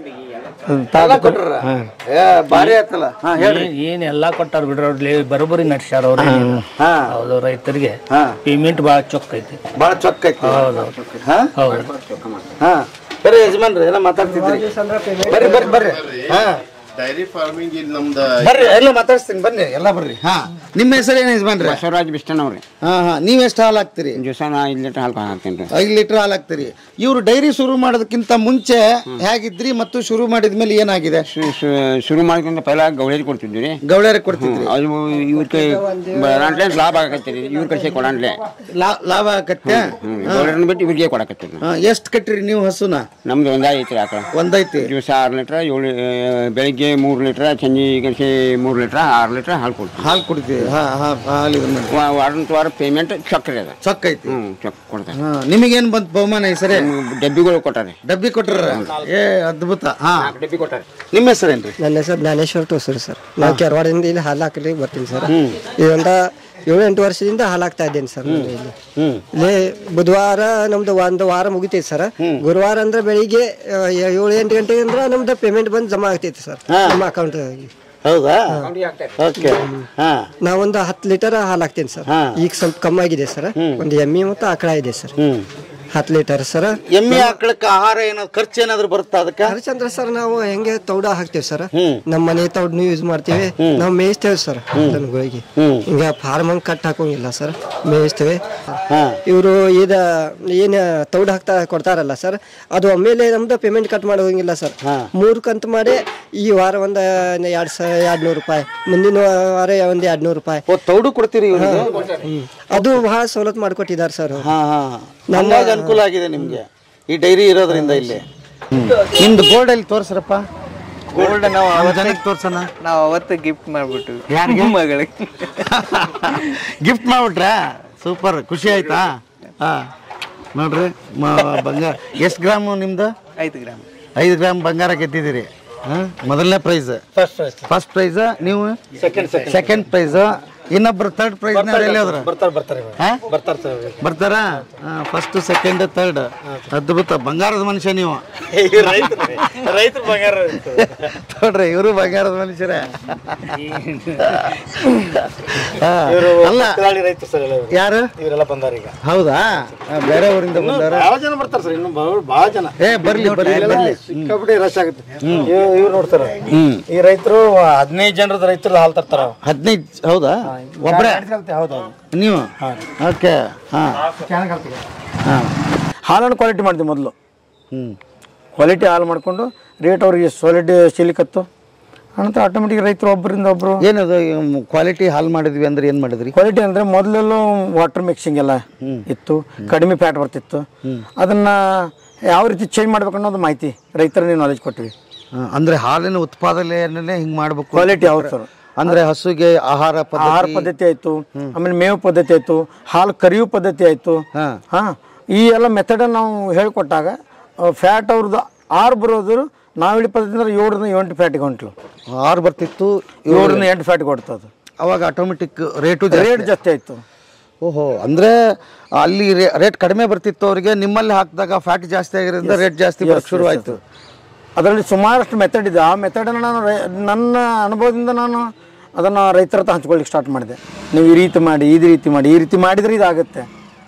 Speaker 1: ತಾಟ್
Speaker 2: ಕೊಟ್ರ ಏ ಬಾರಿ ಆಯ್ತಲ್ಲ ಹಾ ಹೇಳ್ರಿ
Speaker 5: ಏನ್- ಏನ್ ಎಲ್ಲಾ ಕೊಟ್ಟಾರ ಬಿಡ್ರಿ ಅವ್ರಲ್ಲಿ ಬರೋಬ್ಬರಿ ನಡ್ಸ್ಯಾರ ಅವ್ರ
Speaker 2: ಹಾ
Speaker 5: ಹೌದು ರೈತರಿಗೆ
Speaker 2: ಹಾ
Speaker 5: ಪೇಮೆಂಟ್ ಭಾಳ ಚೊಕ್ಕ ಐತಿ
Speaker 2: ಬಹಳ ಚೊಕ್ಕ ಐತಿ ಹಾ
Speaker 5: ಹೌದು
Speaker 2: ಹಾ ಬರ್ರಿ ಯಜಮಾನ್ರಿ ಎಲ್ಲ ಮಾತಾಡ್ತಿದ್ರಿ ಬರ್ರಿ ಬರ್ರಿ ಬರ್ರಿ ಹಾ
Speaker 6: ಡೈರಿ ಫಾರ್ಮಿಂಗ್ ಇಲ್ಲಿ ನಮ್ದು
Speaker 2: ಬರ್ರಿ ಎಲ್ಲ ಮಾತಾಡ್ಸ್ತೀನಿ ಬನ್ನಿ ಎಲ್ಲ ಬರ್ರಿ ಹಾ ನಿಮ್ಮ ಹೆಸರು ಏನು ಯಜಮಾನ್ರಿ
Speaker 7: ಬಸವರಾಜ್ ಬಿಷ್ಟನವ್ರಿ
Speaker 2: ಹಾ ಹಾ ನೀವ್ ಎಷ್ಟು ಹಾಲು ಹಾಕ್ತೀರಿ
Speaker 7: ದಿವಸ ನಾ ಐದು ಲೀಟರ್ ಹಾಲು ಹಾಕ್ತೀನಿ ರೀ
Speaker 2: ಐದು ಲೀಟರ್ ಹಾಲು ಹಾಕ್ತೀರಿ ಇವ್ರು ಡೈರಿ ಶುರು ಮಾಡೋದಕ್ಕಿಂತ ಮುಂಚೆ ಹೇಗಿದ್ರಿ ಮತ್ತು ಶುರು ಮಾಡಿದ್ಮೇಲೆ ಏನಾಗಿದೆ
Speaker 7: ಶು- ಶು- ಶುರು ಮಾಡ್ಕೊಂಡು ಪೈಲ ಗೌಳೇರಿ ಕೊಡ್ತಿದ್ವಿ ರೀ
Speaker 2: ಗೌಳ್ಯಾರಿಗೆ ಕೊಡ್ತಿದ್ರಿ
Speaker 7: ಅದು ಇವ್ರಿಗೆ ಬರಾಂಟ್ಲೆ ಲಾಭ ಆಗಕತ್ತೀರಿ ಇವ್ರ ಕಡೆ ಕೊಡಾಂಟ್ಲೆ
Speaker 2: ಲಾ- ಲಾಭ ಆಗತ್ತೆ
Speaker 7: ಹ್ಞೂ ಗೌಳೇರನ್ನ ಬಿಟ್ಟು ಇವ್ರಿಗೆ ಕೊಡಕತ್ತೀರಿ ನಾವು
Speaker 2: ಎಷ್ಟು ಕಟ್ಟಿರಿ ನೀವು ಹಸುನ
Speaker 7: ನಮ್ದು ಒಂದೇ ಐತ್ರಿ ಆಕಳ
Speaker 2: ಒಂದೈತಿ
Speaker 7: ದಿವಸ ಆರು ಲೀಟ್ರ್ ಏಳು ಆ, ಬೆಳಿಗ್ಗೆ ಮೂರು ಲೀಟ್ರ್ ಸಂಜೆ ಗಂಟೆ ಮೂರು ಲೀಟ್ರ್ ಆರು ಲೀಟ್ರ್ ಹಾಲು ಕೊಡ್ತೀವಿ
Speaker 2: ಹಾಲು ಕುಡಿತೀವಿ ಹಾ ಹಾ ಹಾಲು ಇದು ಮಾಡಿ
Speaker 7: ವಾ- ವಾರದ ವಾರ ಪೇಮೆಂಟ್ ಚೊಕ್ ರೀ ಅದು
Speaker 2: ಚೊಕ್ಕ ಐತಿ
Speaker 7: ಹ್ಞೂ ಚೊಕ್ ಕೊಡ್ತಾರೆ
Speaker 2: ಹಾ ನಿಮಗೇನ್ ಬಂತ್ ಬಹುಮಾನ ಈ ಸರಿ
Speaker 7: ಡಬ್ಬಿಗಳು ಕೊಟ್ಟಾರೆ
Speaker 2: ಡಬ್ಬಿ ಕೊಟ್ರ ಏ ಅದ್ಭುತ ಹಾ
Speaker 7: ಡಬ್ಬಿ ಕೊಟ್ಟಾರೆ
Speaker 2: ನಿಮ್ಮ ಹೆಸರೇನ್ರಿ
Speaker 8: ನನ್ನ ಹೆಸರು ಜ್ಞಾನೇಶ್ವರ್ ಟೋಸರಿ ಸರ್ ನಾನು ಕೆರವಾಡದಿಂದ ಇಲ್ಲಿ ಹಾಲು ಹಾಕಲಿಕ್ಕೆ ಬರ್ತೀನಿ ಸರ್ ಇದೊಂದ ಏಳು ಎಂಟು ವರ್ಷದಿಂದ ಹಾಲು ಹಾಕ್ತಾ ಇದ್ದೀನಿ ಸರ್ ನಾನು ಇಲ್ಲಿ ಇಲ್ಲಿ ಬುಧವಾರ ನಮ್ದು ಒಂದು ವಾರ ಮುಗಿತೈತಿ ಸರ್ ಗುರುವಾರ ಅಂದ್ರೆ ಬೆಳಿಗ್ಗೆ ಆ, ಏಳು ಎಂಟು ಗಂಟೆಗೆ ಅಂದ್ರೆ ನಮ್ದು ಪೇಮೆಂಟ್ ಬಂದು ಜಮಾ ಆಗ್ತೈತಿ ಸರ್ ನಮ್ಮ ಅಕೌಂಟ್
Speaker 2: ಹೌದಾ ಓಕೆ ಹಾ
Speaker 8: ನಾವೊಂದು ಹತ್ತು ಲೀಟರ್ ಹಾಲು ಹಾಕ್ತೀನಿ ಸರ್ ಈಗ ಸ್ವಲ್ಪ ಕಮ್ಮಿ ಆಗಿದೆ ಸರ್ ಒಂದು ಎಮ್ಮೆ ಮತ್ತು ಆಕಳ ಇದೆ ಸರ್ ಹತ್ತು ಲೀಟರ್ ಸರ್
Speaker 2: ಎಮ್ಮೆ ಆಕಳಕ್ಕೆ ಆಹಾರ ಏನಾದ್ರು ಖರ್ಚು ಏನಾದ್ರು ಬರುತ್ತಾ ಅದಕ್ಕೆ
Speaker 8: ಹರಿಚಂದ್ರ ಸರ್ ನಾವು ಹೆಂಗೆ ತೌಡ ಹಾಕ್ತೇವೆ ಸರ್ ನಮ್ಮ ಮನೆ ತೌಡ್ನು ಯೂಸ್ ಮಾಡ್ತೀವಿ ನಾವು ಮೇಯಿಸ್ತೇವೆ ಸರ್ ದನಗಳಿಗೆ ಹಿಂಗ ಫಾರ್ಮ್ ಹಂಗ್ ಕಟ್ ಹಾಕೋಂಗಿಲ್ಲ ಸರ್ ಮೇಯಿಸ್ತೇವೆ ಇವರು ಇದ ಏನ್ ತೌಡ್ ಹಾಕ್ತಾ ಕೊಡ್ತಾರಲ್ಲ ಸರ್ ಅದು ಒಮ್ಮೆಲೆ ನಮ್ದು ಪೇಮೆಂಟ್ ಕಟ್ ಮಾಡೋಂಗಿಲ್ಲ ಸರ್ ಮೂರು ಕಂತು ಮಾಡಿ ಈ ವಾರ ಒಂದ್ ಎರಡ್ ಸ ಎರಡ್ ನೂರು ರೂಪಾಯಿ ಮುಂದಿನ ವಾರ ಒಂದ್ ಎರಡ್ ನೂರು ರೂಪಾಯಿ
Speaker 2: ಓ ತೌಡು ಕೊಡ್ತೀರಿ ಇವ್ರಿಗೆ
Speaker 8: ಹ್ಮ್. ಅದು ಬಹಳ ಸವಲತ್ತು ಮಾಡ್ಕೊಟ್ಟಿದ್ದಾರೆ ಸರ್
Speaker 2: ಹಾ ಹಾ ನಮ್ಗಾಗಿ ಅನುಕೂಲ ಆಗಿದೆ ನಿಮ್ಗೆ ಈ ಡೈರಿ ಇರೋದ್ರಿಂದ ಇಲ್ಲಿ ನಿಮ್ದು ಗೋಲ್ಡ್ ಅಲ್ಲಿ ತೋರ್ಸ್ರಪ್ಪ ಗೋಲ್ಡ್ ನಾವು ಜನಕ್ಕೆ ತೋರ್ಸೋಣ
Speaker 9: ನಾವು ಅವತ್ತು ಗಿಫ್ಟ್ ಮಾಡ್ಬಿಟ್ಟು
Speaker 2: ಯಾರಿಗೆ?
Speaker 9: ಮಗಳಿಗೆ
Speaker 2: ಗಿಫ್ಟ್ ಮಾಡ್ಬಿಟ್ರಾ ಸೂಪರ್ ಖುಷಿ ಆಯ್ತಾ ಹಾ ನೋಡ್ರಿ ಮ- ಬಂಗಾರ ಎಷ್ಟು ಗ್ರಾಮ್ ನಿಮ್ದು
Speaker 9: ಐದು ಗ್ರಾಮ್
Speaker 2: ಐದು ಗ್ರಾಮ್ ಬಂಗಾರ ಗೆದ್ದಿದ್ದೀರಿ ಹಾ? ಮೊದಲನೇ ಪ್ರೈಸ್ ಫಸ್ಟ್ ಪ್ರೈಸ್ ನೀವು ಸೆಕೆಂಡ್ ಪ್ರೈಸ್ ಇನ್ನೊಬ್ರು ಥರ್ಡ್ ಪ್ರೈಸ್ ಎಲ್ಲಿ ಹೋದ್ರ
Speaker 1: ಬರ್ತಾರೆ ಬರ್ತಾರೆ
Speaker 2: ಹಾ?
Speaker 1: ಬರ್ತಾರೆ ಸರ್
Speaker 2: ಬರ್ತಾರಾ ಫಸ್ಟ್ ಸೆಕೆಂಡ್ ಥರ್ಡ್ ಅದ್ಭುತ ಬಂಗಾರದ ಮನುಷ್ಯ ನೀವು
Speaker 1: ರೈತರು ಬಂಗಾರ
Speaker 2: ನೋಡ್ರಿ ಇವರು ಬಂಗಾರದ ಮನುಷ್ಯರೇ ಹಾ. ಅಲ್ಲ
Speaker 1: ರೈತರು ಸರ್ ಎಲ್ಲ ಇವ್ರು.
Speaker 2: ಯಾರು
Speaker 1: ಇವರೆಲ್ಲ ಬಂದಾರ ಈಗ
Speaker 2: ಹೌದಾ ಆ, ಬೇರೆ ಊರಿಂದ ಬಂದಾರ
Speaker 1: ಬಹಳ ಜನ ಬರ್ತಾರೆ ಸರ್ ಇನ್ನು ಬಹಳ ಜನ
Speaker 2: ಏ ಬರ್ಲಿ ಬರ್ಲಿ ಬರ್ಲಿ
Speaker 1: ಸಿಕ್ಕಾಪಟ್ಟೆ ರಶ್ ಆಗುತ್ತೆ ಇವ್ರು ನೋಡ್ತಾರ ಈ ರೈತರು ಹದಿನೈದು ಜನರದ ರೈತರು ಹಾಲ್ ತರ್ತಾರ
Speaker 2: ಹದಿನೈದು ಹೌದಾ ಒಬ್ರೇ
Speaker 1: ಹೌದು
Speaker 2: ನೀವು ಓಕೆ ಹಾ ಹಾ
Speaker 1: ಹಾಲನ್ನು ಕ್ವಾಲಿಟಿ ಮಾಡ್ತೀವಿ ಮೊದಲು
Speaker 2: ಹ್ಮ್
Speaker 1: ಕ್ವಾಲಿಟಿ ಹಾಲು ಮಾಡಿಕೊಂಡು ರೇಟ್ ಅವ್ರಿಗೆ ಸಾಲಿಡ್ ಸಿಲಿಕತ್ತು ಅನಂತರ ಆಟೋಮೆಟಿಕ್ ರೈತರು ಒಬ್ಬರಿಂದ ಒಬ್ಬರು
Speaker 2: ಏನದು ಕ್ವಾಲಿಟಿ ಹಾಲ್ ಮಾಡಿದ್ವಿ ಅಂದ್ರೆ ಏನ್ ಮಾಡಿದ್ರಿ
Speaker 1: ಕ್ವಾಲಿಟಿ ಅಂದರೆ ಮೊದಲೆಲ್ಲ ವಾಟರ್ ಮಿಕ್ಸಿಂಗ್ ಎಲ್ಲ ಇತ್ತು ಕಡಿಮೆ ಫ್ಯಾಟ್ ಬರ್ತಿತ್ತು ಅದನ್ನ ಯಾವ ರೀತಿ ಚೇಂಜ್ ಮಾಡ್ಬೇಕು ಅನ್ನೋದು ಮಾಹಿತಿ ರೈತರಿಗೆ ನಾಲೆಜ್ ಕೊಟ್ಟಿವಿ
Speaker 2: ಆ, ಅಂದ್ರೆ ಹಾಲಿನ ಉತ್ಪಾದನೆಯನ್ನೇ ಹಿಂಗ್ ಮಾಡ್ಬೇಕು
Speaker 1: ಕ್ವಾಲಿಟಿ ಯಾವ್ದು ಸರ್
Speaker 2: ಅಂದ್ರೆ ಹಸುಗೆ ಆಹಾರ
Speaker 1: ಆಹಾರ
Speaker 2: ಪದ್ಧತಿ
Speaker 1: ಪದ್ಧತಿ ಆಯ್ತು ಆಮೇಲೆ ಮೇವು ಪದ್ಧತಿ ಆಯ್ತು ಹಾಲು ಕರಿಯೋ ಪದ್ಧತಿ ಆಯ್ತು
Speaker 2: ಹಾ.
Speaker 1: ಹಾ ಈ ಎಲ್ಲ ಮೆಥಡ್ ನಾವು ಹೇಳ್ಕೊಟ್ಟಾಗ ಫ್ಯಾಟ್ ಅವ್ರದ್ದು ಆರು ಬರೋದು ನಾವು ಹೇಳಿ ಪದ್ಧತಿ ಅಂದ್ರೆ ಏಳರಿಂದ ಎಂಟು ಫ್ಯಾಟಿಗೆ ಹೊಂಟ್ಲು
Speaker 2: ಆರು ಬರ್ತಿತ್ತು
Speaker 1: ಏಳರಿಂದ ಎಂಟು ಫ್ಯಾಟಿಗೆ ಹೊಡ್ತದು
Speaker 2: ಅವಾಗ ಆಟೋಮೆಟಿಕ್ ರೇಟು
Speaker 1: ರೇಟ್ ಜಾಸ್ತಿ ಆಯ್ತು
Speaker 2: ಓಹೋ ಅಂದ್ರೆ ಅಲ್ಲಿ ರೇಟ್ ಕಡಿಮೆ ಬರ್ತಿತ್ತು ಅವರಿಗೆ ನಿಮ್ಮಲ್ಲಿ ಹಾಕಿದಾಗ ಫ್ಯಾಟ್ ಜಾಸ್ತಿ ಆಗಿರೋದ್ರಿಂದ ರೇಟ್ ಜಾಸ್ತಿ ಬರಕ್ ಶುರು ಆಯ್ತು
Speaker 1: ಅದರಲ್ಲಿ ಸುಮಾರಷ್ಟು ಮೆಥಡ್ ಇದೆ ಆ ಮೆಥಡನ್ನು ನಾನು ರೈ- ನನ್ನ ಅನುಭವದಿಂದ ನಾನು ಅದನ್ನು ರೈತರ ಹತ್ರ ಹಂಚ್ಕೊಳ್ಳಿಕ್ಕೆ ಸ್ಟಾರ್ಟ್ ಮಾಡಿದೆ ನೀವು ಈ ರೀತಿ ಮಾಡಿ ಈ ರೀತಿ ಮಾಡಿ ಈ ರೀತಿ ಮಾಡಿದರೆ ಇದಾಗುತ್ತೆ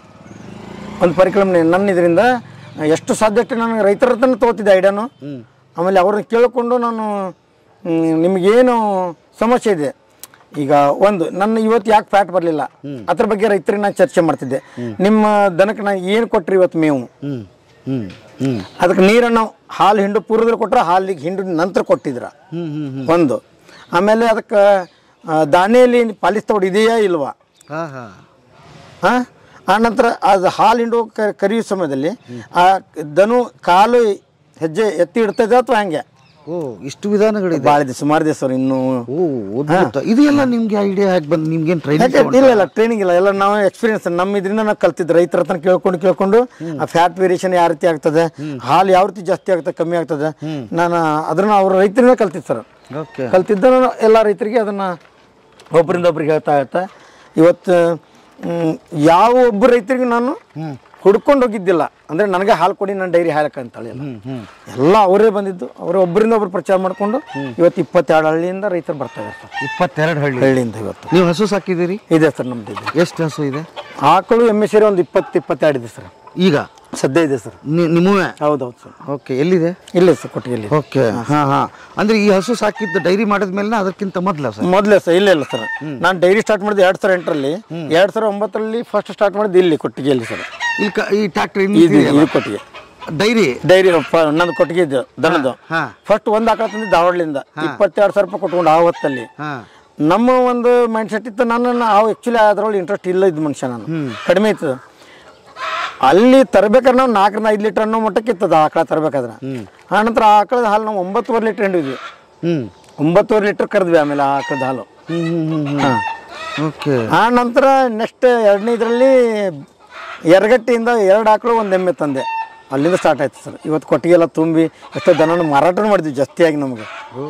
Speaker 1: ಒಂದು ಪರಿಕಲ್ಪನೆ ನನ್ನ ಇದರಿಂದ ಎಷ್ಟು ಸಾಧ್ಯಕ್ಕೆ ನಾನು ರೈತರ ಹತ್ರನೇ ತೊಗೋತಿದ್ದೆ ಐಡಿಯಾನು ಆಮೇಲೆ ಅವ್ರನ್ನ ಕೇಳಿಕೊಂಡು ನಾನು ಮ್, ನಿಮಗೇನು ಸಮಸ್ಯೆ ಇದೆ ಈಗ ಒಂದು ನನ್ನ ಇವತ್ತು ಯಾಕೆ ಫ್ಯಾಟ್ ಬರಲಿಲ್ಲ ಅದ್ರ ಬಗ್ಗೆ ರೈತರಿಗೆ ನಾನು ಚರ್ಚೆ ಮಾಡ್ತಿದ್ದೆ ನಿಮ್ಮ ದನಕ್ಕೆ ನಾನು ಏನು ಕೊಟ್ರಿ ಇವತ್ತು ಮೇವು
Speaker 2: ಹ್ಮ್ ಹ್ಮ್ ಹ್ಮ್
Speaker 1: ಅದಕ್ಕೆ ನೀರನ್ನು ಹಾಲು ಹಿಂಡು ಪೂರ್ವದಲ್ಲಿ ಕೊಟ್ಟರೆ ಹಾಲಿಗೆ ಹಿಂಡು ನಂತರ ಕೊಟ್ಟಿದ್ರ ಒಂದು ಆಮೇಲೆ ಅದಕ್ಕೆ ಆ, ದಾನೆಯಲ್ಲಿ ಪಾಲಿಸ್ ತಗೊಡು ಇದೆಯಾ ಇಲ್ವಾ
Speaker 2: ಹಾ ಹಾ
Speaker 1: ಹಾಂ ಆ ನಂತರ ಅದು ಹಾಲು ಹಿಂಡು ಕ- ಕರಿಯೋ ಸಮಯದಲ್ಲಿ ಆ ದನು ಕಾಲು ಹೆಜ್ಜೆ ಎತ್ತಿ ಇಡ್ತದೆ ಅಥವಾ ಹಂಗೆ
Speaker 2: ಓ ಇಷ್ಟು ವಿಧಾನಗಳಿದೆ
Speaker 1: ಭಾಳ ದಿವಸ ಸುಮಾರು ದಿವಸ ಅವ್ರು ಇನ್ನೂ
Speaker 2: ಓ ಅದ್ಭುತ ಇದು ಎಲ್ಲ ನಿಮ್ಗೆ ಐಡಿಯಾ ಹೇಗೆ ಬಂದು ನಿಮ್ಗೇನು ಟ್ರೈನಿಂಗ್
Speaker 1: ಯಾಕೆ ಇಲ್ಲ ಇಲ್ಲ ಟ್ರೈನಿಂಗ್ ಇಲ್ಲ ಎಲ್ಲ ನಾವು ಎಕ್ಸ್ಪೀರಿಯನ್ಸ್ ನಮ್ಮ ಇದರಿಂದ ನಾವು ಕಲ್ತಿದ್ದು ರೈತರ ಹತ್ರ ಕೇಳ್ಕೊಂಡು ಕೇಳ್ಕೊಂಡು ಆ ಫ್ಯಾಟ್ ವೇರಿಯೇಷನ್ ಯಾವ ರೀತಿ ಆಗ್ತದೆ ಹಾಲು ಯಾವ ರೀತಿ ಜಾಸ್ತಿ ಆಗ್ತದೆ ಕಮ್ಮಿ ಆಗ್ತದೆ ನಾನು ಅದನ್ನ ಅವ್ರ ರೈತರಿಂದ ಕಲ್ತಿದ್ದು ಸರ್
Speaker 2: ಓಕೆ
Speaker 1: ಕಲ್ತಿದ್ದ ಎಲ್ಲ ರೈತರಿಗೆ ಅದನ್ನ ಒಬ್ಬರಿಂದ ಒಬ್ರಿಗೆ ಹೇಳ್ತಾ ಹೇಳ್ತಾ ಇವತ್ತು ಮ್, ಯಾವ ಒಬ್ಬ ರೈತರಿಗೆ ನಾನು ಹುಡ್ಕೊಂಡು ಹೋಗಿದ್ದಿಲ್ಲ ಅಂದ್ರೆ ನನಗೆ ಹಾಲು ಕೊಡಿ ನಾನು ಡೈರಿ ಹಾಲಕ್ಕೆ ಅಂತೇಳಿ ಎಲ್ಲ ಅವರೇ ಬಂದಿದ್ದು ಅವರೇ ಒಬ್ಬರಿಂದ ಒಬ್ರು ಪ್ರಚಾರ ಮಾಡಿಕೊಂಡು ಇವತ್ತು ಇಪ್ಪತ್ತೆರಡು ಹಳ್ಳಿಯಿಂದ ರೈತರು ಬರ್ತಾರೆ ಸರ್
Speaker 2: ಇಪ್ಪತ್ತೆರಡು ಹಳ್ಳಿ
Speaker 1: ಹಳ್ಳಿಯಿಂದ ಇವತ್ತು
Speaker 2: ನೀವು ಹಸು ಸಾಕಿದ್ದೀರಿ
Speaker 1: ಇದೆ ಸರ್ ನಮ್ದು ಇದೆ
Speaker 2: ಎಷ್ಟು ಹಸು ಇದೆ
Speaker 1: ಆಕಳು ಎಮ್ಮೆ ಸೇರಿ ಒಂದು ಇಪ್ಪತ್ತು ಇಪ್ಪತ್ತೆರಡು ಇದೆ ಸರ್
Speaker 2: ಈಗ
Speaker 1: ಸದ್ಯ ಇದೆ ಸರ್
Speaker 2: ನಿ- ನಿಮ್ಮವೇ
Speaker 1: ಹೌದೌದು ಸರ್
Speaker 2: ಓಕೆ ಎಲ್ಲಿದೆ
Speaker 1: ಇಲ್ಲ ಸರ್ ಕೊಟ್ಟಿಗೆಯಲ್ಲಿ
Speaker 2: ಓಕೆ ಹಾ ಹಾ ಅಂದ್ರೆ ಈ ಹಸು ಸಾಕಿದ್ದು ಡೈರಿ ಮಾಡಿದ್ಮೇಲೆ ಅದಕ್ಕಿಂತ ಮೊದಲ ಸರ್
Speaker 1: ಮೊದಲೇ ಸರ್ ಇಲ್ಲ ಇಲ್ಲ ಸರ್ ನಾನು ಡೈರಿ ಸ್ಟಾರ್ಟ್ ಮಾಡಿದ್ದು ಎರಡು ಸಾವಿರ ಎಂಟರಲ್ಲಿ ಎರಡು ಸಾವಿರ ಒಂಬತ್ತರಲ್ಲಿ ಫಸ್ಟ್ ಸ್ಟಾರ್ಟ್ ಮಾಡಿದ್ದು ಇಲ್ಲಿ ಕೊಟ್ಟಿಗೆಯಲ್ಲಿ ಸರ್
Speaker 2: ಈ ಕ- ಈ ಟ್ರ್ಯಾಕ್ಟರ್
Speaker 1: ಇದು ಇದು ಕೊಟ್ಟಿಗೆ
Speaker 2: ಡೈರಿ
Speaker 1: ಡೈರಿ ನಂದು ಕೊಟ್ಟಿಗೆ ಇದು ದನದ್ದು
Speaker 2: ಹಾ.
Speaker 1: ಫಸ್ಟ್ ಒಂದು ಆಕಳ ತಂದು ಧಾರವಾಡಲಿಂದ ಇಪ್ಪತ್ತೆರಡು ಸಾವಿರ ರೂಪಾಯಿ ಕೊಟ್ಕೊಂಡು ಆ ಹೊತ್ತಲ್ಲಿ
Speaker 2: ಹಾ
Speaker 1: ನಮ್ಮ ಒಂದು ಮೈಂಡ್ ಸೆಟ್ ಇತ್ತು ನಾನು ನಾವು ಆ್ಯಕ್ಚುಲಿ ಅದ್ರೊಳಗೆ ಇಂಟ್ರೆಸ್ಟ್ ಇಲ್ಲ ಇದ್ದ ಮನುಷ್ಯ ನಾನು ಕಡಿಮೆ ಇತ್ತು ಅಲ್ಲಿ ತರ್ಬೇಕಾದ್ರೆ ನಾವು ನಾಲ್ಕರಿಂದ ಐದು ಲೀಟರ್ ಅನ್ನೋ ಮಟ್ಟಕ್ಕೆ ಇತ್ತದ ಆಕಳ ತರಬೇಕಾದ್ರೆ ಆ ನಂತರ ಆ ಆಕಳದ ಹಾಲು ನಾವು ಒಂಬತ್ತುವರೆ ಲೀಟರ್ ಹಿಂಡಿದ್ವಿ
Speaker 2: ಹ್ಮ್
Speaker 1: ಒಂಬತ್ತುವರೆ ಲೀಟರ್ ಕರೆದ್ವಿ ಆಮೇಲೆ ಆ ಆಕಳದ ಹಾಲು
Speaker 2: ಹ್ಮ್ ಹ್ಮ್ ಹ್ಮ್ ಹ್ಮ್
Speaker 1: ಹಾ.
Speaker 2: ಓಕೆ
Speaker 1: ಆ ನಂತರ ನೆಕ್ಸ್ಟ್ ಎರಡನೇ ಇದರಲ್ಲಿ ಎರಗಟ್ಟಿಯಿಂದ ಎರಡು ಆಕಳು ಒಂದು ಎಮ್ಮೆ ತಂದೆ ಅಲ್ಲಿಂದ ಸ್ಟಾರ್ಟ್ ಆಯ್ತು ಸರ್ ಇವತ್ತು ಕೊಟ್ಟಿಗೆ ಎಲ್ಲ ತುಂಬಿ ಎಷ್ಟೋ ದನನ ಮಾರಾಟನೂ ಮಾಡಿದ್ವಿ ಜಾಸ್ತಿಯಾಗಿ ನಮಗೆ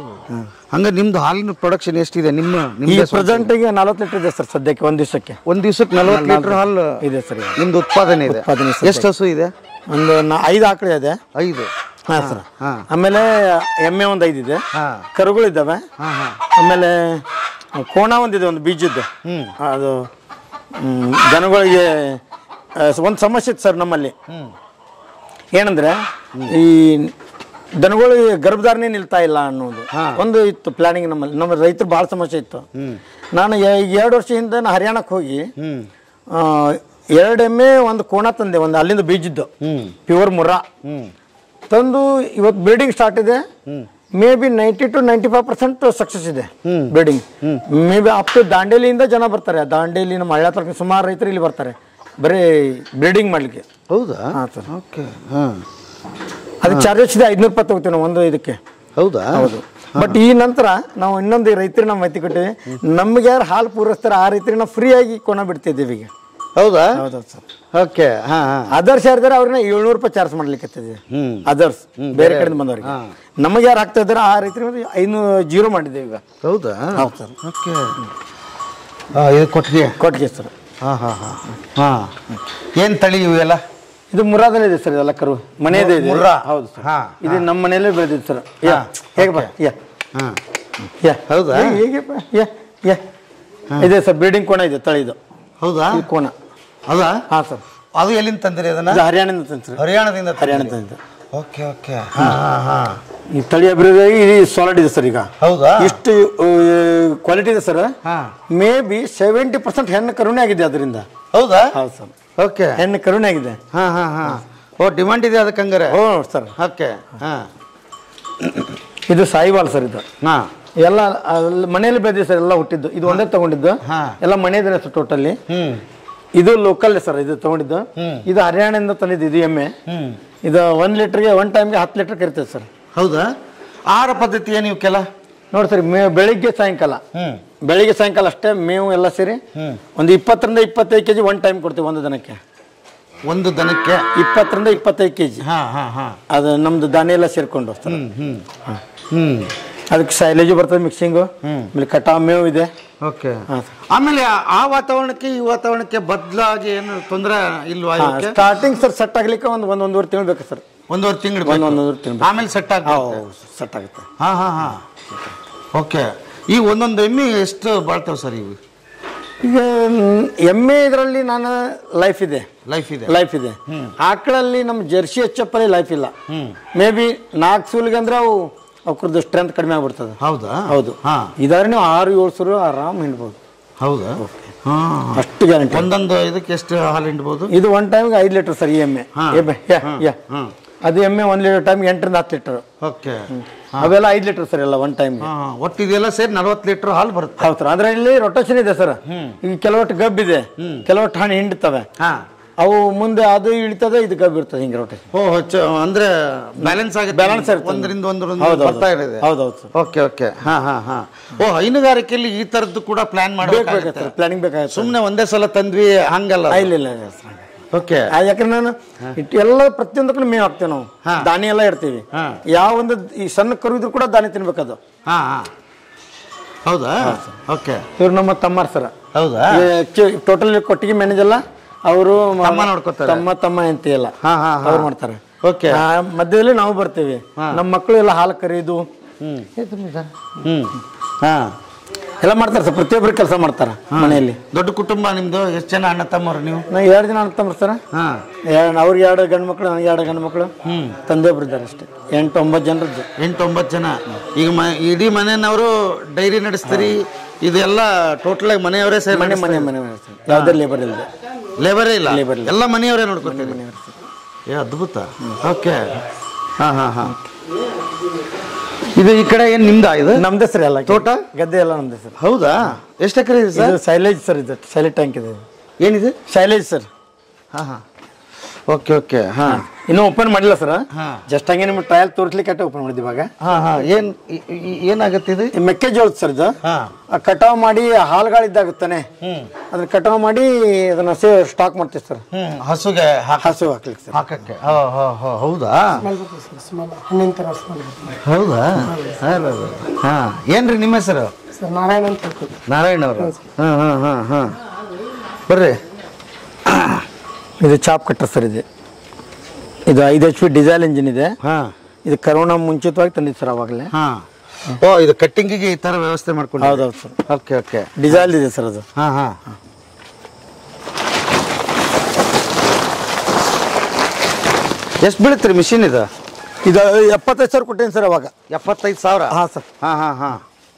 Speaker 2: ಹಂಗ ನಿಮ್ದು ಹಾಲಿನ ಪ್ರೊಡಕ್ಷನ್ ಎಷ್ಟಿದೆ ನಿಮ್ಮ
Speaker 1: ಈ
Speaker 2: ನಿಮ್ದೇ ಸ್ವಂತ?
Speaker 1: ಪ್ರೆಸೆಂಟಿಗೆ ನಲವತ್ತು ಲೀಟರ್ ಇದೆ ಸರ್ ಸದ್ಯಕ್ಕೆ ಒಂದು ದಿವಸಕ್ಕೆ
Speaker 2: ಒಂದ್ ದಿವ್ಸಕ್ಕೆ ನಲವತ್ತು ಲೀಟರ್ ಹಾಲು
Speaker 1: ಇದೆ ಸರ್ ಈಗ.
Speaker 2: ನಿಮ್ದು ಉತ್ಪಾದನೆ ಇದೆ
Speaker 1: ಉತ್ಪಾದನೆ ಸದ್ಯ.
Speaker 2: ಎಷ್ಟು ಹಸು ಇದೆ
Speaker 1: ಒಂದು ನಾ ಐದು ಆಕಳು ಇದೆ
Speaker 2: ಐದು
Speaker 1: ಹಾ ಸರ್
Speaker 2: ಹಾ.
Speaker 1: ಆಮೇಲೆ ಎಮ್ಮೆ ಒಂದು ಐದಿದೆ
Speaker 2: ಹಾ.
Speaker 1: ಕರುಗಳಿದ್ದಾವೆ
Speaker 2: ಹಾ ಹಾ
Speaker 1: ಆಮೇಲೆ ಕೋಣ ಒಂದಿದೆ ಒಂದು ಬೀಜದ್ದು ಅದು ಮ್, ದನಗಳಿಗೆ ಒಂದು ಸಮಸ್ಯೆ ಇತ್ತು ಸರ್ ನಮ್ಮಲ್ಲಿ ಏನಂದ್ರೆ ಈ ದನಗಳಿಗೆ ಗರ್ಭಧಾರಣೆ ನಿಲ್ತಾ ಇಲ್ಲ ಅನ್ನೋದು ಒಂದು ಇತ್ತು ಪ್ಲಾನಿಂಗ್ ನಮ್ಮಲ್ಲಿ ನಮ್ಮ ರೈತರು ಭಾಳ ಸಮಸ್ಯೆ ಇತ್ತು ನಾನು ಎ- ಎರಡು ವರ್ಷ ಹಿಂದೆ ನಾನು ಹರಿಯಾಣಕ್ಕೆ ಹೋಗಿ ಆ, ಎರಡು ಎಮ್ಮೆ ಒಂದು ಕೋಣ ತಂದೆ ಒಂದು ಅಲ್ಲಿಂದ ಬೀಜದ್ದು ಪ್ಯೂರ್ ಮುರ್ರಾ ತಂದು ಇವತ್ತು ಬ್ರೀಡಿಂಗ್ ಸ್ಟಾರ್ಟ್ ಇದೆ maybe ninety to ninety five percent success ಇದೆ breeding maybe up to ದಾಂಡೇಲಿಯಿಂದ ಜನ ಬರ್ತಾರೆ ದಾಂಡೇಲಿ ನಮ್ಮ ಹಳ್ಳ ತಾಲೂಕಿನ ಸುಮಾರು ರೈತರು ಇಲ್ಲಿ ಬರ್ತಾರೆ ಬರೀ ಬ್ರೀಡಿಂಗ್ ಮಾಡಲಿಕ್ಕೆ
Speaker 2: ಹೌದಾ
Speaker 1: ಹಾಂ ಸರ್
Speaker 2: ಓಕೆ ಹಾಂ
Speaker 1: ಅದಕ್ಕೆ ಚಾರ್ಜಸ್ ಇದೆ ಐದುನೂರು ರೂಪಾಯಿ ತಗೋತೀವಿ ನಾವು ಒಂದು ಇದಕ್ಕೆ
Speaker 2: ಹೌದಾ
Speaker 1: ಹೌದು ಬಟ್ ಈ ನಂತರ ನಾವು ಇನ್ನೊಂದು ರೈತರಿಗೆ ನಾವು ಮಾಹಿತಿ ಕೊಟ್ಟಿವಿ ನಮ್ಗೆ ಯಾರು ಹಾಲು ಪೂರೈಸ್ತಾರೆ ಆ ರೈತರಿಗೆ ನಾವು ಫ್ರೀಯಾಗಿ ಕೊಣ ಬಿಡ್ತಿದ್ದೀವಿ ಈಗ
Speaker 2: ಹೌದಾ
Speaker 1: ಹೌದೌದು ಸರ್
Speaker 2: ಓಕೆ ಹಾಂ ಹಾಂ
Speaker 1: ಅದರ್ಸ್ ಯಾರಿದ್ದಾರೆ ಅವ್ರನ್ನ ಏಳ್ನೂರು ರೂಪಾಯಿ ಚಾರ್ಜ್ ಮಾಡ್ಲಿಕ್ಕೆ
Speaker 2: ಹ್ಮ್.
Speaker 1: ಅದರ್ಸ್ ಬೇರೆ ಕಡೆಯಿಂದ ಬಂದವರಿಗೆ ನಮಗೆ ಯಾರು ಆಗ್ತಾ ಇದ್ದಾರೆ ಆ ರೈತರಿಗೆ ಐನೂರು ಜೀರೋ ಮಾಡಿದ್ದೇವೆ ಈಗ
Speaker 2: ಹೌದಾ
Speaker 1: ಹೌದು ಸರ್
Speaker 2: ಓಕೆ ಹಾಂ ಇದು ಕೊಟ್ಟಿಗೆ
Speaker 1: ಕೊಟ್ಟಿಗೆ ಸರ್
Speaker 2: ಹಾಂ ಹಾಂ ಹಾಂ ಹಾಂ ಏನು ತಳಿ ಇವೆಲ್ಲ
Speaker 1: ಇದು ಮುರಾದಲ್ಲೇ ಇದೆ ಸರ್ ಇದೆಲ್ಲ ಕರು ಮನೆಯದೇ ಇದೆ
Speaker 2: ಮುರ್ರಾ?
Speaker 1: ಹೌದು ಸರ್
Speaker 2: ಹಾ,
Speaker 1: ಇದು ನಮ್ಮ ಮನೆಯಲ್ಲೇ ಬೆಳೆದಿದ್ದು ಸರ್ ಯಾ ಹೇಗೆ ಬಾ ಯಾ
Speaker 2: ಹಾಂ
Speaker 1: ಯಾ
Speaker 2: ಹೌದಾ?
Speaker 1: ಹೇಗೆ- ಹೇಗೆ ಯಾ ಯಾ ಇದೆ ಸರ್ ಬ್ರೀಡಿಂಗ್ ಕೋಣ ಇದೆ ತಳಿ ಇದು
Speaker 2: ಹೌದಾ
Speaker 1: ಈ ಕೋಣ
Speaker 2: ಹೌದಾ
Speaker 1: ಹಾಂ ಸರ್
Speaker 2: ಅದು ಎಲ್ಲಿಂದ ತಂದಿರಿ ಅದನ್ನ
Speaker 1: ಇದು ಹರಿಯಾಣದಿಂದ ತಂದು ಸರ್
Speaker 2: ಹರಿಯಾಣದಿಂದ
Speaker 1: ಹರಿಯಾಣ ತಂದಿದ್ದು
Speaker 2: ಓಕೆ ಓಕೆ ಹಾಂ ಹಾಂ ಹಾಂ
Speaker 1: ಈ ತಳಿ ಅಭಿವೃದ್ಧಿಯಾಗಿ ಇದು ಸಾಲಿಡ್ ಇದೆ ಸರ್ ಈಗ
Speaker 2: ಹೌದಾ
Speaker 1: ಇಷ್ಟು ಕ್ವಾಲಿಟಿ ಇದೆ ಸರ್
Speaker 2: ಹಾಂ
Speaker 1: ಮೇ ಬಿ ಸೆವೆಂಟಿ ಪರ್ಸೆಂಟ್ ಹೆಣ್ಣು ಕರುಣೆ ಆಗಿದೆ ಅದರಿಂದ
Speaker 2: ಹೌದಾ
Speaker 1: ಹೌದು ಸರ್
Speaker 2: ಓಕೆ
Speaker 1: ಹೆಣ್ಣು ಕರುಣೆ ಆಗಿದೆ
Speaker 2: ಹಾಂ ಹಾಂ ಹಾಂ ಓ ಡಿಮಾಂಡ್ ಇದೆ ಅದಕ್ಕೆ ಹಂಗಾರೆ
Speaker 1: ಓ ಸರ್
Speaker 2: ಓಕೆ ಹಾಂ
Speaker 1: ಇದು ಸಾಯಿವಾಲ್ ಸರ್ ಇದು
Speaker 2: ಹಾಂ
Speaker 1: ಎಲ್ಲ ಅಲ್ಲಿ ಮನೆಯಲ್ಲಿ ಬೆಳೆದಿದೆ ಸರ್ ಎಲ್ಲ ಹುಟ್ಟಿದ್ದು ಇದು ಒಂದೇ ತಗೊಂಡಿದ್ದು
Speaker 2: ಹಾ.
Speaker 1: ಎಲ್ಲ ಮನೆಯದೇ ಸರ್ ಟೋಟಲಿ
Speaker 2: ಹ್ಞೂ
Speaker 1: ಇದು ಲೋಕಲ್ ಸರ್ ಇದು ತಗೊಂಡಿದ್ದು ಇದು ಹರಿಯಾಣದಿಂದ ತಂದಿದ್ದು ಇದು ಎಮ್ಮೆ
Speaker 2: ಹ್ಞೂ
Speaker 1: ಇದು ಒಂದು ಲೀಟ್ರಿಗೆ ಒನ್ ಟೈಮ್ಗೆ ಹತ್ತು ಲೀಟರ್ ಕರಿತದೆ ಸರ್
Speaker 2: ಹೌದಾ ಆಹಾರ ಪದ್ಧತಿ ಏನು ಇವಕ್ಕೆಲ್ಲ
Speaker 1: ನೋಡಿ ಸರ್ ಮೇ ಬೆಳಿಗ್ಗೆ ಸಾಯಂಕಾಲ
Speaker 2: ಹ್ಞೂ
Speaker 1: ಬೆಳಿಗ್ಗೆ ಸಾಯಂಕಾಲ ಅಷ್ಟೇ ಮೇವು ಎಲ್ಲ ಸೇರಿ ಒಂದು ಇಪ್ಪತ್ತರಿಂದ ಇಪ್ಪತ್ತೈದು ಕೆಜಿ ಒನ್ ಟೈಮ್ ಕೊಡ್ತೀವಿ ಒಂದು ದನಕ್ಕೆ
Speaker 2: ಒಂದು ದನಕ್ಕೆ
Speaker 1: ಇಪ್ಪತ್ತರಿಂದ ಇಪ್ಪತ್ತೈದು ಕೆಜಿ
Speaker 2: ಹಾಂ ಹಾಂ ಹಾಂ
Speaker 1: ಅದು ನಮ್ದು ಧಾನ್ಯ ಎಲ್ಲ ಸೇರ್ಕೊಂಡು ಸರ್
Speaker 2: ಹ್ಞೂ ಹ್ಞೂ
Speaker 1: ಅದಕ್ಕೆ ಸೈಲೇಜು ಬರ್ತದೆ ಮಿಕ್ಸಿಂಗು ಆಮೇಲೆ ಕಟಾವ್ ಮೇವು ಇದೆ
Speaker 2: ಓಕೆ
Speaker 1: ಹಾಂ
Speaker 2: ಆಮೇಲೆ ಆ- ಆ ವಾತಾವರಣಕ್ಕೆ ಈ ವಾತಾವರಣಕ್ಕೆ ಬದಲಾಗಿ ಏನು ತೊಂದರೆ ಇಲ್ವಾ ಇವಕ್ಕೆ
Speaker 1: ಸ್ಟಾರ್ಟಿಂಗ್ ಸರ್ ಸೆಟ್ ಆಗ್ಲಿಕ್ಕೆ ಒಂದು ಒಂದು ಒಂದೂವರೆ ತಿಂಗಳು ಬೇಕು ಸರ್
Speaker 2: ಒಂದೂವರೆ ತಿಂಗಳು
Speaker 1: ಒಂದು ಒಂದೂವರೆ ತಿಂಗಳು
Speaker 2: ಆಮೇಲೆ ಸೆಟ್ ಆಗ
Speaker 1: ಸೆಟ್ ಆಗುತ್ತೆ
Speaker 2: ಹಾಂ ಹಾಂ ಹಾಂ ಓಕೆ ಈ ಒಂದೊಂದು ಎಮ್ಮೆ ಎಷ್ಟು ಬಾಳ್ತಾವೆ ಸರ್ ಇವು
Speaker 1: ಈಗ ಮ್, ಎಮ್ಮೆ ಇದರಲ್ಲಿ ನಾನು ಲೈಫ್ ಇದೆ
Speaker 2: ಲೈಫ್ ಇದೆ
Speaker 1: ಲೈಫ್ ಇದೆ ಆಕಳಲ್ಲಿ ನಮ್ಮ ಜರ್ಸಿ ಎಚ್ಚಪ್ಪಲ್ಲಿ ಲೈಫ್ ಇಲ್ಲ ಮೇ ಬಿ ನಾಲ್ಕು ಸೂಲಿಗೆ ಅಂದ್ರೆ ಅವು ಅವ್ರದ್ದು ಸ್ಟ್ರೆಂತ್ ಕಡಿಮೆ ಆಗ್ಬಿಡ್ತದೆ
Speaker 2: ಹೌದಾ
Speaker 1: ಹೌದು
Speaker 2: ಹಾಂ
Speaker 1: ಇದಾದ್ರೆ ನೀವು ಆರು ಏಳು ಸೂರು ಆರಾಮ್ ಹಿಂಡ್ಬೋದು
Speaker 2: ಹೌದಾ ಹಾಂ
Speaker 1: ಅಷ್ಟು ಗ್ಯಾರಂಟಿ
Speaker 2: ಒಂದೊಂದು ಇದಕ್ಕೆ ಎಷ್ಟು ಹಾಲು ಹಿಂಡ್ಬೋದು
Speaker 1: ಇದು ಒನ್ ಟೈಮ್ಗೆ ಐದು ಲೀಟರ್ ಸರ್ ಈ ಎಮ್ಮೆ
Speaker 2: ಹಾ.
Speaker 1: ಎಮ್ಮೆ ಯಾ ಯಾ
Speaker 2: ಹಾಂ
Speaker 1: ಅದು ಎಮ್ಮೆ ಒಂದು ಲೀಟರ್ ಟೈಮ್ ಎಂಟರಿಂದ ಹತ್ತು ಲೀಟರ್
Speaker 2: ಓಕೆ
Speaker 1: ಅವೆಲ್ಲ ಐದು ಲೀಟರ್ ಸರ್ ಎಲ್ಲ ಒನ್ ಟೈಮ್ಗೆ
Speaker 2: ಹಾಂ ಒಟ್ಟು ಇದೆಲ್ಲ ಸೇರಿ ನಲ್ವತ್ತು ಲೀಟ್ರ್ ಹಾಲು ಬರುತ್ತೆ
Speaker 1: ಹೌದು ಸರ್ ಅದರಲ್ಲಿ ರೊಟೇಷನ್ ಇದೆ ಸರ್ ಈಗ ಕೆಲವಟ್ಟು ಗಬ್ ಇದೆ ಕೆಲವಟ್ಟು ಹಣ್ಣು ಹಿಂಡ್ತವೆ
Speaker 2: ಹಾಂ
Speaker 1: ಅವು ಮುಂದೆ ಅದು ಇಳಿತದೆ ಇದು ಗಬ್ ಇರ್ತದೆ ಹಿಂಗೆ ರೊಟೇಷನ್
Speaker 2: ಓ ಹೆಚ್ಚು ಅಂದ್ರೆ ಬ್ಯಾಲೆನ್ಸ್ ಆಗುತ್ತೆ
Speaker 1: Balance ಇರುತ್ತೆ.
Speaker 2: ಒಂದರಿಂದ ಒಂದರಿಂದ
Speaker 1: ಹೌದು,
Speaker 2: ಬರ್ತಾ
Speaker 1: ಹೌದು.
Speaker 2: ಇದೆ
Speaker 1: ಹೌದೌದು ಸರ್
Speaker 2: ಓಕೆ ಓಕೆ ಹಾ ಹಾ ಹಾ ಓ ಹೈನುಗಾರಿಕೆಯಲ್ಲಿ ಈ ತರದ್ದು ಕೂಡ ಪ್ಲಾನ್ ಮಾಡಬೇಕಾಗುತ್ತೆ
Speaker 1: ಬೇಕಾಗುತ್ತೆ ಪ್ಲಾನಿಂಗ್ ಬೇಕಾಗುತ್ತೆ
Speaker 2: ಸುಮ್ಮನೆ ಒಂದೇ ಸಲ ತಂದ್ವಿ ಹಂಗಲ್ಲ
Speaker 1: ಆ, ಇಲ್ಲ ಇಲ್ಲ ಇಲ್ಲ ಸರ್
Speaker 2: ಓಕೆ
Speaker 1: ಆ, ಯಾಕಂದ್ರೆ ನಾನು ಇಟ್ಟು ಎಲ್ಲ ಪ್ರತಿಯೊಂದಕ್ಕೂ ಮೇವು ಹಾಕ್ತೇವೆ ನಾವು
Speaker 2: ಹಾ.
Speaker 1: ದಾನಿ ಎಲ್ಲ ಇಡ್ತೀವಿ
Speaker 2: ಹಾ.
Speaker 1: ಯಾವ ಒಂದು ಈ ಸಣ್ಣ ಕರು ಇದ್ರು ಕೂಡ ದಾನಿ ತಿನ್ಬೇಕದು
Speaker 2: ಹಾ ಹಾ ಹೌದಾ ಓಕೆ
Speaker 1: ಇವ್ರು ನಮ್ಮ ತಮ್ಮರ್ ಸರ್
Speaker 2: ಹೌದಾ
Speaker 1: ಟೋಟಲ್ ಕೊಟ್ಟಿಗೆ ಮ್ಯಾನೇಜ್ ಎಲ್ಲ ಅವರು
Speaker 2: ತಮ್ಮ ನೋಡ್ಕೊತಾರೆ.
Speaker 1: ತಮ್ಮ ತಮ್ಮ ಅಂತ ಇಲ್ಲ
Speaker 2: ಹಾ, ಹಾ, ಹಾ.
Speaker 1: ಅವ್ರು ಮಾಡ್ತಾರೆ
Speaker 2: ಓಕೆ
Speaker 1: ಆ, ಮಧ್ಯದಲ್ಲಿ ನಾವು ಬರ್ತೀವಿ ನಮ್ಮ ಮಕ್ಕಳು ಎಲ್ಲ ಹಾಲು ಕರೆಯೋದು
Speaker 2: ಹ್ಮ್ ಹಾ
Speaker 1: ಎಲ್ಲ ಮಾಡ್ತಾರೆ ಸರ್ ಪ್ರತಿಯೊಬ್ಬರು ಕೆಲಸ ಮಾಡ್ತಾರೆ ಮನೆಯಲ್ಲಿ
Speaker 2: ದೊಡ್ಡ ಕುಟುಂಬ ನಿಮ್ದು ಎಷ್ಟು ಜನ ಅಣ್ಣ ತಮ್ಮರು ನೀವು
Speaker 1: ನಾ ಎರಡು ಜನ ಅಣ್ಣ ಸರ್
Speaker 2: ಹಾ
Speaker 1: ಅವ್ರಿಗೆ ಎರಡು ಗಂಡು ಮಕ್ಕಳು ನನಗೆ ಎರಡು ಗಂಡು ಮಕ್ಕಳು ತಂದೆ ಒಬ್ರು ಇದ್ದಾರೆ ಅಷ್ಟೇ ಎಂಟು ಒಂಬತ್ತು ಜನರದ್ದು
Speaker 2: ಎಂಟು ಒಂಬತ್ತು ಜನ ಈಗ ಮ ಇಡೀ ಮನೆಯವರು ಡೈರಿ ನಡೆಸ್ತೀರಿ ಇದೆಲ್ಲ ಟೋಟಲ್ ಆಗಿ ಮನೆಯವರೇ ಸೇರಿ
Speaker 1: ಮನೆ ಮನೆ ಮನೆ ಮನೆ ಸರ್. ಯಾವುದೇ ಲೇಬರ್ ಇಲ್ಲದೆ
Speaker 2: ಲೇಬರೇ ಇಲ್ಲ
Speaker 1: Labor ಇಲ್ಲ.
Speaker 2: ಎಲ್ಲ ಮನೆಯವರೇ ನೋಡ್ಕೊತೀರಿ ಏ ಅದ್ಭುತ ಓಕೆ ಹಾ ಹಾ ಹಾ ಇದು ಈ ಕಡೆ ಏನು ನಿಮ್ದಾ ಇದು
Speaker 1: ನಮ್ದೇ ಸರ್ ಎಲ್ಲ
Speaker 2: ತೋಟ?
Speaker 1: ಗದ್ದೆ ಎಲ್ಲ ನಮ್ದೇ ಸರ್
Speaker 2: ಹೌದಾ ಎಷ್ಟು ಎಕರೆ ಇದೆ ಸರ್
Speaker 1: ಇದು ಸೈಲೇಜ್ ಸರ್ ಇದು ಸೈಲೇಜ್ ಟ್ಯಾಂಕ್ ಇದೆ
Speaker 2: ಏನಿದೆ
Speaker 1: ಸೈಲೇಜ್ ಸರ್
Speaker 2: ಹಾ ಹಾ ಓಕೆ ಓಕೆ ಹಾ
Speaker 1: ಇನ್ನೂ ಓಪನ್ ಮಾಡಿಲ್ಲ ಸರ್
Speaker 2: ಹಾ.
Speaker 1: ಜಸ್ಟ್ ಹಂಗೆ ನಿಮ್ಗೆ ಟ್ರಯಲ್ ತೋರಿಸ್ಲಿಕ್ಕೆ ಓಪನ್ ಮಾಡಿದ್ವಿ ಇವಾಗ
Speaker 2: ಹಾ ಹಾ ಏನ್ ಈ- ಈ- ಏನಾಗತ್ತೆ ಇದು
Speaker 1: ಈ ಮೆಕ್ಕೆಜೋಳದ ಸರ್ ಇದು
Speaker 2: ಹಾ
Speaker 1: ಆ ಕಟಾವ್ ಮಾಡಿ ಹಾಳುಗಳಿದ್ದಾಗುತ್ತಾನೆ ಅದನ್ನ ಕಟಾವ್ ಮಾಡಿ ಅದನ್ನ ಸೇ ಸ್ಟಾಕ್ ಮಾಡ್ತೀವಿ ಸರ್
Speaker 2: ಹ್ಮ್ ಹಸುಗೆ ಹಾಕ
Speaker 1: ಹಸು ಹಾಕ್ಲಿಕ್ಕೆ ಸರ್
Speaker 2: ಹಾಕಕ್ಕೆ ಹೋ, ಹೋ, ಹೋ, ಹೌದಾ ಹೌದಾ ಹಾ ಏನ್ರಿ ನಿಮ್ಮ ಹೆಸರು
Speaker 1: ನಾರಾಯಣ ಅಂತ
Speaker 2: ನಾರಾಯಣ ಅವರು ಹಾ ಹಾ ಹಾ ಹಾ ಬರ್ರಿ
Speaker 1: ಇದು ಚಾಪ್ ಕಟ್ಟರ್ ಸರ್ ಇದೆ ಇದು ಐದು ಎಚ್ ಪಿ ಡಿಸೈಲ್ ಇಂಜಿನ್ ಇದೆ
Speaker 2: ಹಾ
Speaker 1: ಇದು ಕರೋನಾ ಮುಂಚಿತವಾಗಿ ತಂದಿದ್ದು ಸರ್ ಅವಾಗಲೇ
Speaker 2: ಹಾ ಓ ಇದು ಕಟ್ಟಿಂಗಿಗೆ ಈ ತರ ವ್ಯವಸ್ಥೆ ಮಾಡ್ಕೊಂಡು
Speaker 1: ಹೌದೌದು ಸರ್
Speaker 2: ಓಕೆ ಓಕೆ
Speaker 1: ಡಿಸೈಲ್ ಇದೆ ಸರ್ ಅದು
Speaker 2: ಹಾ ಹಾ ಎಷ್ಟು ಬೀಳುತ್ತೆ ಮಿಷಿನ್ ಇದು
Speaker 1: ಇದು ಎಪ್ಪತ್ತೈದು ಸಾವಿರ ಕೊಟ್ಟೇನಿ ಸರ್ ಅವಾಗ
Speaker 2: ಎಪ್ಪತ್ತೈದು ಸಾವಿರ
Speaker 1: ಹಾಂ ಸರ್
Speaker 2: ಹಾ ಹಾ ಹಾ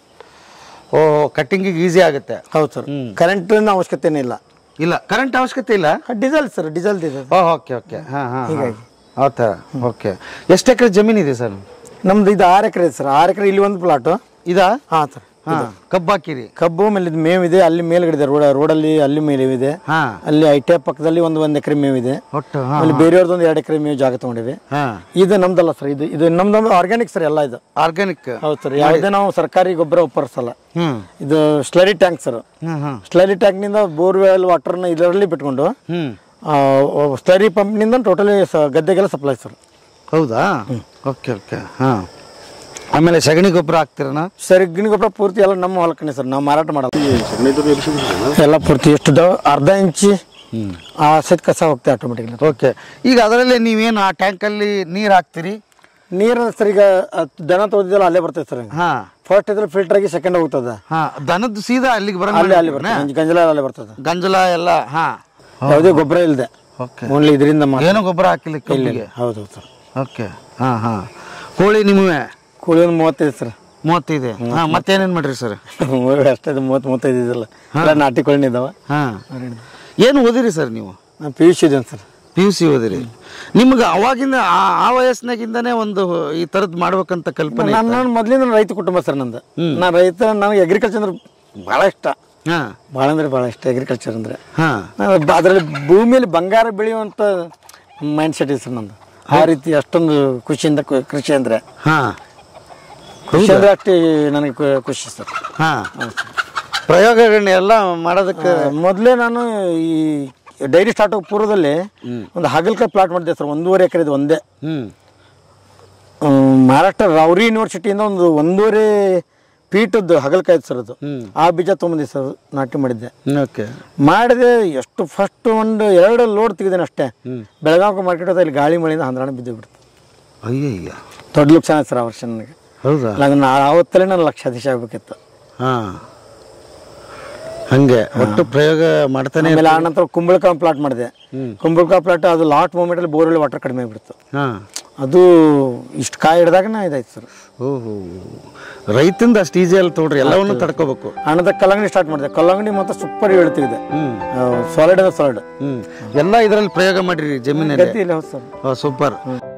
Speaker 2: ಓ ಕಟ್ಟಿಂಗಿಗೆ ಈಸಿ ಆಗುತ್ತೆ
Speaker 1: ಹೌದು ಸರ್ ಕರೆಂಟಿನ ಅವಶ್ಯಕತೆನೇ ಇಲ್ಲ
Speaker 2: ಇಲ್ಲ ಕರೆಂಟ್ ಅವಶ್ಯಕತೆ ಇಲ್ಲ
Speaker 1: ಡೀಸೆಲ್ ಸರ್ ಡೀಸೆಲ್ ಇದೆ
Speaker 2: ಓ ಓಕೆ ಓಕೆ ಹಾ ಹಾ
Speaker 1: ಹೀಗಾಗಿ.
Speaker 2: ಆ ಥರ ಓಕೆ ಎಷ್ಟು ಎಕರೆ ಜಮೀನು ಇದೆ ಸರ್
Speaker 1: ನಮ್ದು ಇದು ಆರು ಎಕರೆ ಇದೆ ಸರ್ ಆರು ಎಕರೆ ಇಲ್ಲಿ ಒಂದು ಪ್ಲಾಟು
Speaker 2: ಇದಾ
Speaker 1: ಹಾಂ ಸರ್
Speaker 2: ಹಾ ಕಬ್ಬು ಹಾಕಿರಿ
Speaker 1: ಕಬ್ಬು ಮೇಲೆ ಇದು ಮೇವಿದೆ ಅಲ್ಲಿ ಮೇಲ್ಗಡೆ ಇದೆ ರೋಡ್ ರೋಡಲ್ಲಿ ಅಲ್ಲಿ ಮೇವಿದೆ
Speaker 2: ಹಾ
Speaker 1: ಅಲ್ಲಿ ಐ ಟಿ ಪಕ್ಕದಲ್ಲಿ ಒಂದು ಒಂದು ಎಕರೆ ಮೇವಿದೆ
Speaker 2: ಒಟ್ಟು ಹಾ
Speaker 1: ಅಲ್ಲಿ ಬೇರೆಯವ್ರದ್ದು ಒಂದು ಎರಡು ಎಕರೆ ಮೇವು ಜಾಗ ತಗೊಂಡಿವಿ
Speaker 2: ಹಾ
Speaker 1: ಇದು ನಮ್ದಲ್ಲ ಸರ್ ಇದು ಇದು ನಮ್ದು ಆರ್ಗ್ಯಾನಿಕ್ ಸರ್ ಎಲ್ಲ ಇದು
Speaker 2: ಆರ್ಗ್ಯಾನಿಕ್
Speaker 1: ಹೌದು ಸರ್ ಯಾವುದೇ ನಾವು ಸರ್ಕಾರಿ ಗೊಬ್ಬರ ಉಪರಿಸಲ್ಲ
Speaker 2: ಹ್ಮ್
Speaker 1: ಇದು ಸ್ಲರಿ ಟ್ಯಾಂಕ್ ಸರ್
Speaker 2: ಹ್ಮ್ ಹ್ಮ್
Speaker 1: ಸ್ಲರಿ ಟ್ಯಾಂಕ್ನಿಂದ ಬೋರ್ವೆಲ್ ವಾಟರ್ನ ಇದರಲ್ಲಿ ಬಿಟ್ಕೊಂಡು
Speaker 2: ಹ್ಮ್
Speaker 1: ಸ್ಲರಿ ಪಂಪ್ನಿಂದ ಟೋಟಲಿ ಗದ್ದೆಗೆಲ್ಲ ಸಪ್ಲೈ ಸರ್
Speaker 2: ಹೌದಾ ಓಕೆ ಓಕೆ ಹಾ ಆಮೇಲೆ ಸಗಣಿ ಗೊಬ್ಬರ ಹಾಕ್ತೀರಣ
Speaker 1: ಸರಿಗಿನ ಗೊಬ್ಬರ ಪೂರ್ತಿ ಎಲ್ಲ ನಮ್ಮ ಹೊಲಕ್ಕನೆ ಸರ್ ನಾವು ಮಾರಾಟ ಮಾಡಲ್ಲ ಎಲ್ಲ ಪೂರ್ತಿ ಎಷ್ಟು ದ- ಅರ್ಧ ಇಂಚಿ ಆ ಸತ್ ಕಸ ಹೋಗ್ತದೆ ಆಟೋಮೆಟಿಕ್ಲಿ
Speaker 2: ಓಕೆ ಈಗ ಅದರಲ್ಲಿ ನೀವೇನು ಆ ಟ್ಯಾಂಕಲ್ಲಿ ನೀರು ಹಾಕ್ತೀರಿ
Speaker 1: ನೀರು ಸರ್ ಈಗ ಅದ್ ದನ ತೊಳೆದಿಲ್ಲ ಅಲ್ಲೇ ಬರ್ತದೆ ಸರ್
Speaker 2: ಹಾ
Speaker 1: ಫಸ್ಟ್ ಇದ್ರೆ ಫಿಲ್ಟರ್ ಆಗಿ ಸೆಕೆಂಡ್ ಹೋಗ್ತದೆ
Speaker 2: ಹಾ ದನದ್ದು ಸೀದಾ ಅಲ್ಲಿಗೆ
Speaker 1: ಅಲ್ಲಿ ಅಲ್ಲಿ
Speaker 2: ಬರಂಗ
Speaker 1: ಬರ್ತದೆ ಗಂಜಲ ಅಲ್ಲೇ ಬರ್ತದೆ
Speaker 2: ಗಂಜಲ ಎಲ್ಲ ಹಾ
Speaker 1: ಯಾವುದೇ ಗೊಬ್ಬರ ಇಲ್ಲದೆ
Speaker 2: ಓಕೆ
Speaker 1: ಓನ್ಲಿ ಇದರಿಂದ ಮಾತ್ರ
Speaker 2: ಏನು ಗೊಬ್ಬರ ಹಾಕಿಲ್ಲ ಕಬ್ಬಿಗೆ
Speaker 1: ಹೌದು ಹೌದು ಸರ್
Speaker 2: ಓಕೆ ಹಾ ಹಾ ಕೋಳಿ ನಿಮ್ಮವೆ
Speaker 1: ಕೂಲಿ ಒಂದು ಮೂವತ್ತೈದು ಸರ್
Speaker 2: ಮೂವತ್ತೈದು ಹಾ ಮತ್ತೇನೇನು ಮಾಡ್ರಿ ಸರ್
Speaker 1: ಅಷ್ಟೇ ಇದು ಮೂವತ್ತು ಮೂವತ್ತೈದು ಇದಿಲ್ಲ ಎಲ್ಲ ನಾಟಿ ಕೋಳಿ ಇದಾವೆ
Speaker 2: ಹಾ ಏನು ಓದಿರಿ ಸರ್ ನೀವು
Speaker 1: ನಾನು ಪಿ ಯು ಸಿ ಇದ್ದೇನೆ ಸರ್
Speaker 2: ಪಿ ಯು ಸಿ ಓದಿರಿ ನಿಮ್ಗೆ ಅವಾಗಿಂದ ಆ- ಆ ವಯಸ್ಸಿನಾಗಿಂದನೇ ಒಂದು ಈ ಥರದ್ದು ಮಾಡ್ಬೇಕಂತ ಕಲ್ಪನೆ
Speaker 1: ನಾನು ನಾನು ಮೊದಲಿಂದ ರೈತ ಕುಟುಂಬ ಸರ್ ನಂದು ನಾನು ರೈತ ನನಗೆ ಅಗ್ರಿಕಲ್ಚರ್ ಅಂದ್ರೆ ಭಾಳ ಇಷ್ಟ
Speaker 2: ಹಾ
Speaker 1: ಭಾಳ ಅಂದ್ರೆ ಭಾಳ ಇಷ್ಟ ಅಗ್ರಿಕಲ್ಚರ್ ಅಂದರೆ
Speaker 2: ಹಾ
Speaker 1: ಅದರಲ್ಲಿ ಭೂಮಿಯಲ್ಲಿ ಬಂಗಾರ ಬೆಳೆಯುವಂಥ ಮೈಂಡ್ ಸೆಟ್ ಇದೆ ಸರ್ ನಂದು ಆ ರೀತಿ ಅಷ್ಟೊಂದು ಖುಷಿಯಿಂದ ಕು- ಕೃಷಿ ಅಂದರೆ
Speaker 2: ಹಾ
Speaker 1: ಕೃಷಿ ಅಂದರೆ ಅಷ್ಟೇ ನನಗೆ ಕು- ಖುಷಿ ಸರ್
Speaker 2: ಹಾ ಪ್ರಯೋಗಗಳನ್ನೆಲ್ಲ ಮಾಡೋದಕ್ಕೆ
Speaker 1: ಮೊದಲೇ ನಾನು ಈ ಡೈರಿ ಸ್ಟಾರ್ಟ್ ಆಗೋ ಪೂರ್ವದಲ್ಲಿ ಒಂದು ಹಾಗಲ್ಕಾಯಿ ಪ್ಲಾಟ್ ಮಾಡಿದ್ದೆ ಸರ್ ಒಂದೂವರೆ ಎಕರೆ ಇದು ಒಂದೇ
Speaker 2: ಹ್ಮ್
Speaker 1: ಹ್ಮ್, ಮಹಾರಾಷ್ಟ್ರ ರೌರಿ ಯೂನಿವರ್ಸಿಟಿಯಿಂದ ಒಂದು ಒಂದೂವರೆ ಪೀಠದ್ದು ಹಗಲ್ಕಾಯಿ ಸರ್ ಅದು ಆ ಬೀಜ ತೊಗೊಂಬಂದಿ ಸರ್ ನಾಟಿ ಮಾಡಿದ್ದೆ
Speaker 2: ಓಕೆ
Speaker 1: ಮಾಡಿದೆ ಎಷ್ಟು ಫಸ್ಟ್ ಒಂದು ಎರಡು ಲೋಡ್ ತೆಗೆದೇನೆ ಅಷ್ಟೇ ಬೆಳಗಾವಿ ಮಾರ್ಕೆಟ್ ಇಲ್ಲಿ ಗಾಳಿ ಮಳೆಯಿಂದ ಹಂದ್ರಾಣ ಬಿದ್ದು ಬಿಡ್ತು
Speaker 2: ಅಯ್ಯಯ್ಯ
Speaker 1: ದೊಡ್ಡ ಲಕ್ಷಣ ಆಯ್ತು ಸರ್ ಆ ವರ್ಷ ನನಗೆ
Speaker 2: ಹೌದಾ
Speaker 1: ನಾನು ಆವತ್ತಲ್ಲೇ ನಾನು ಲಕ್ಷಾಧೀಶ ಆಗ್ಬೇಕಿತ್ತು
Speaker 2: ಹಾ ಹಂಗೆ ಒಟ್ಟು ಪ್ರಯೋಗ ಮಾಡ್ತಾನೆ
Speaker 1: ಆಮೇಲೆ ಆ ನಂತರ ಕುಂಬಳಕಾಯಿ ಪ್ಲಾಟ್ ಮಾಡಿದೆ ಕುಂಬಳಕಾಯಿ ಪ್ಲಾಟ್ ಅದು ಲಾಟ್ ಮೂಮೆಂಟಲ್ಲಿ ಬೋರಲ್ಲಿ ವಾಟರ್ ಕಡಿಮೆ ಆಗಿಬಿಡ್ತು
Speaker 2: ಹಾ
Speaker 1: ಅದು ಇಷ್ಟು ಕಾಯಿ ಹಿಡ್ದಾಗ ಇದಾಯ್ತು ಸರ್
Speaker 2: ಓಹೋ ರೈತಂದ ಅಷ್ಟು ಈಸಿ ಅಲ್ಲ ತೋಡ್ರಿ ಎಲ್ಲವನ್ನು ತಡ್ಕೋಬೇಕು
Speaker 1: ಹಣದ ಕಲ್ಲಂಗಡಿ ಸ್ಟಾರ್ಟ್ ಮಾಡಿದೆ ಕಲ್ಲಂಗಡಿ ಮತ್ತೆ ಸೂಪರ್ ಹೇಳ್ತಿದೆ ಸಾಲಿಡ್ ಅಂದ್ರೆ ಸಾಲಿಡ್
Speaker 2: ಹ್ಮ್ ಎಲ್ಲ ಇದರಲ್ಲಿ ಪ್ರಯೋಗ ಮಾಡಿರಿ ಜಮೀನಲ್ಲಿ
Speaker 1: ಗತಿ ಇಲ್ಲ ಹೌದು ಸರ್
Speaker 2: ಸೂಪರ್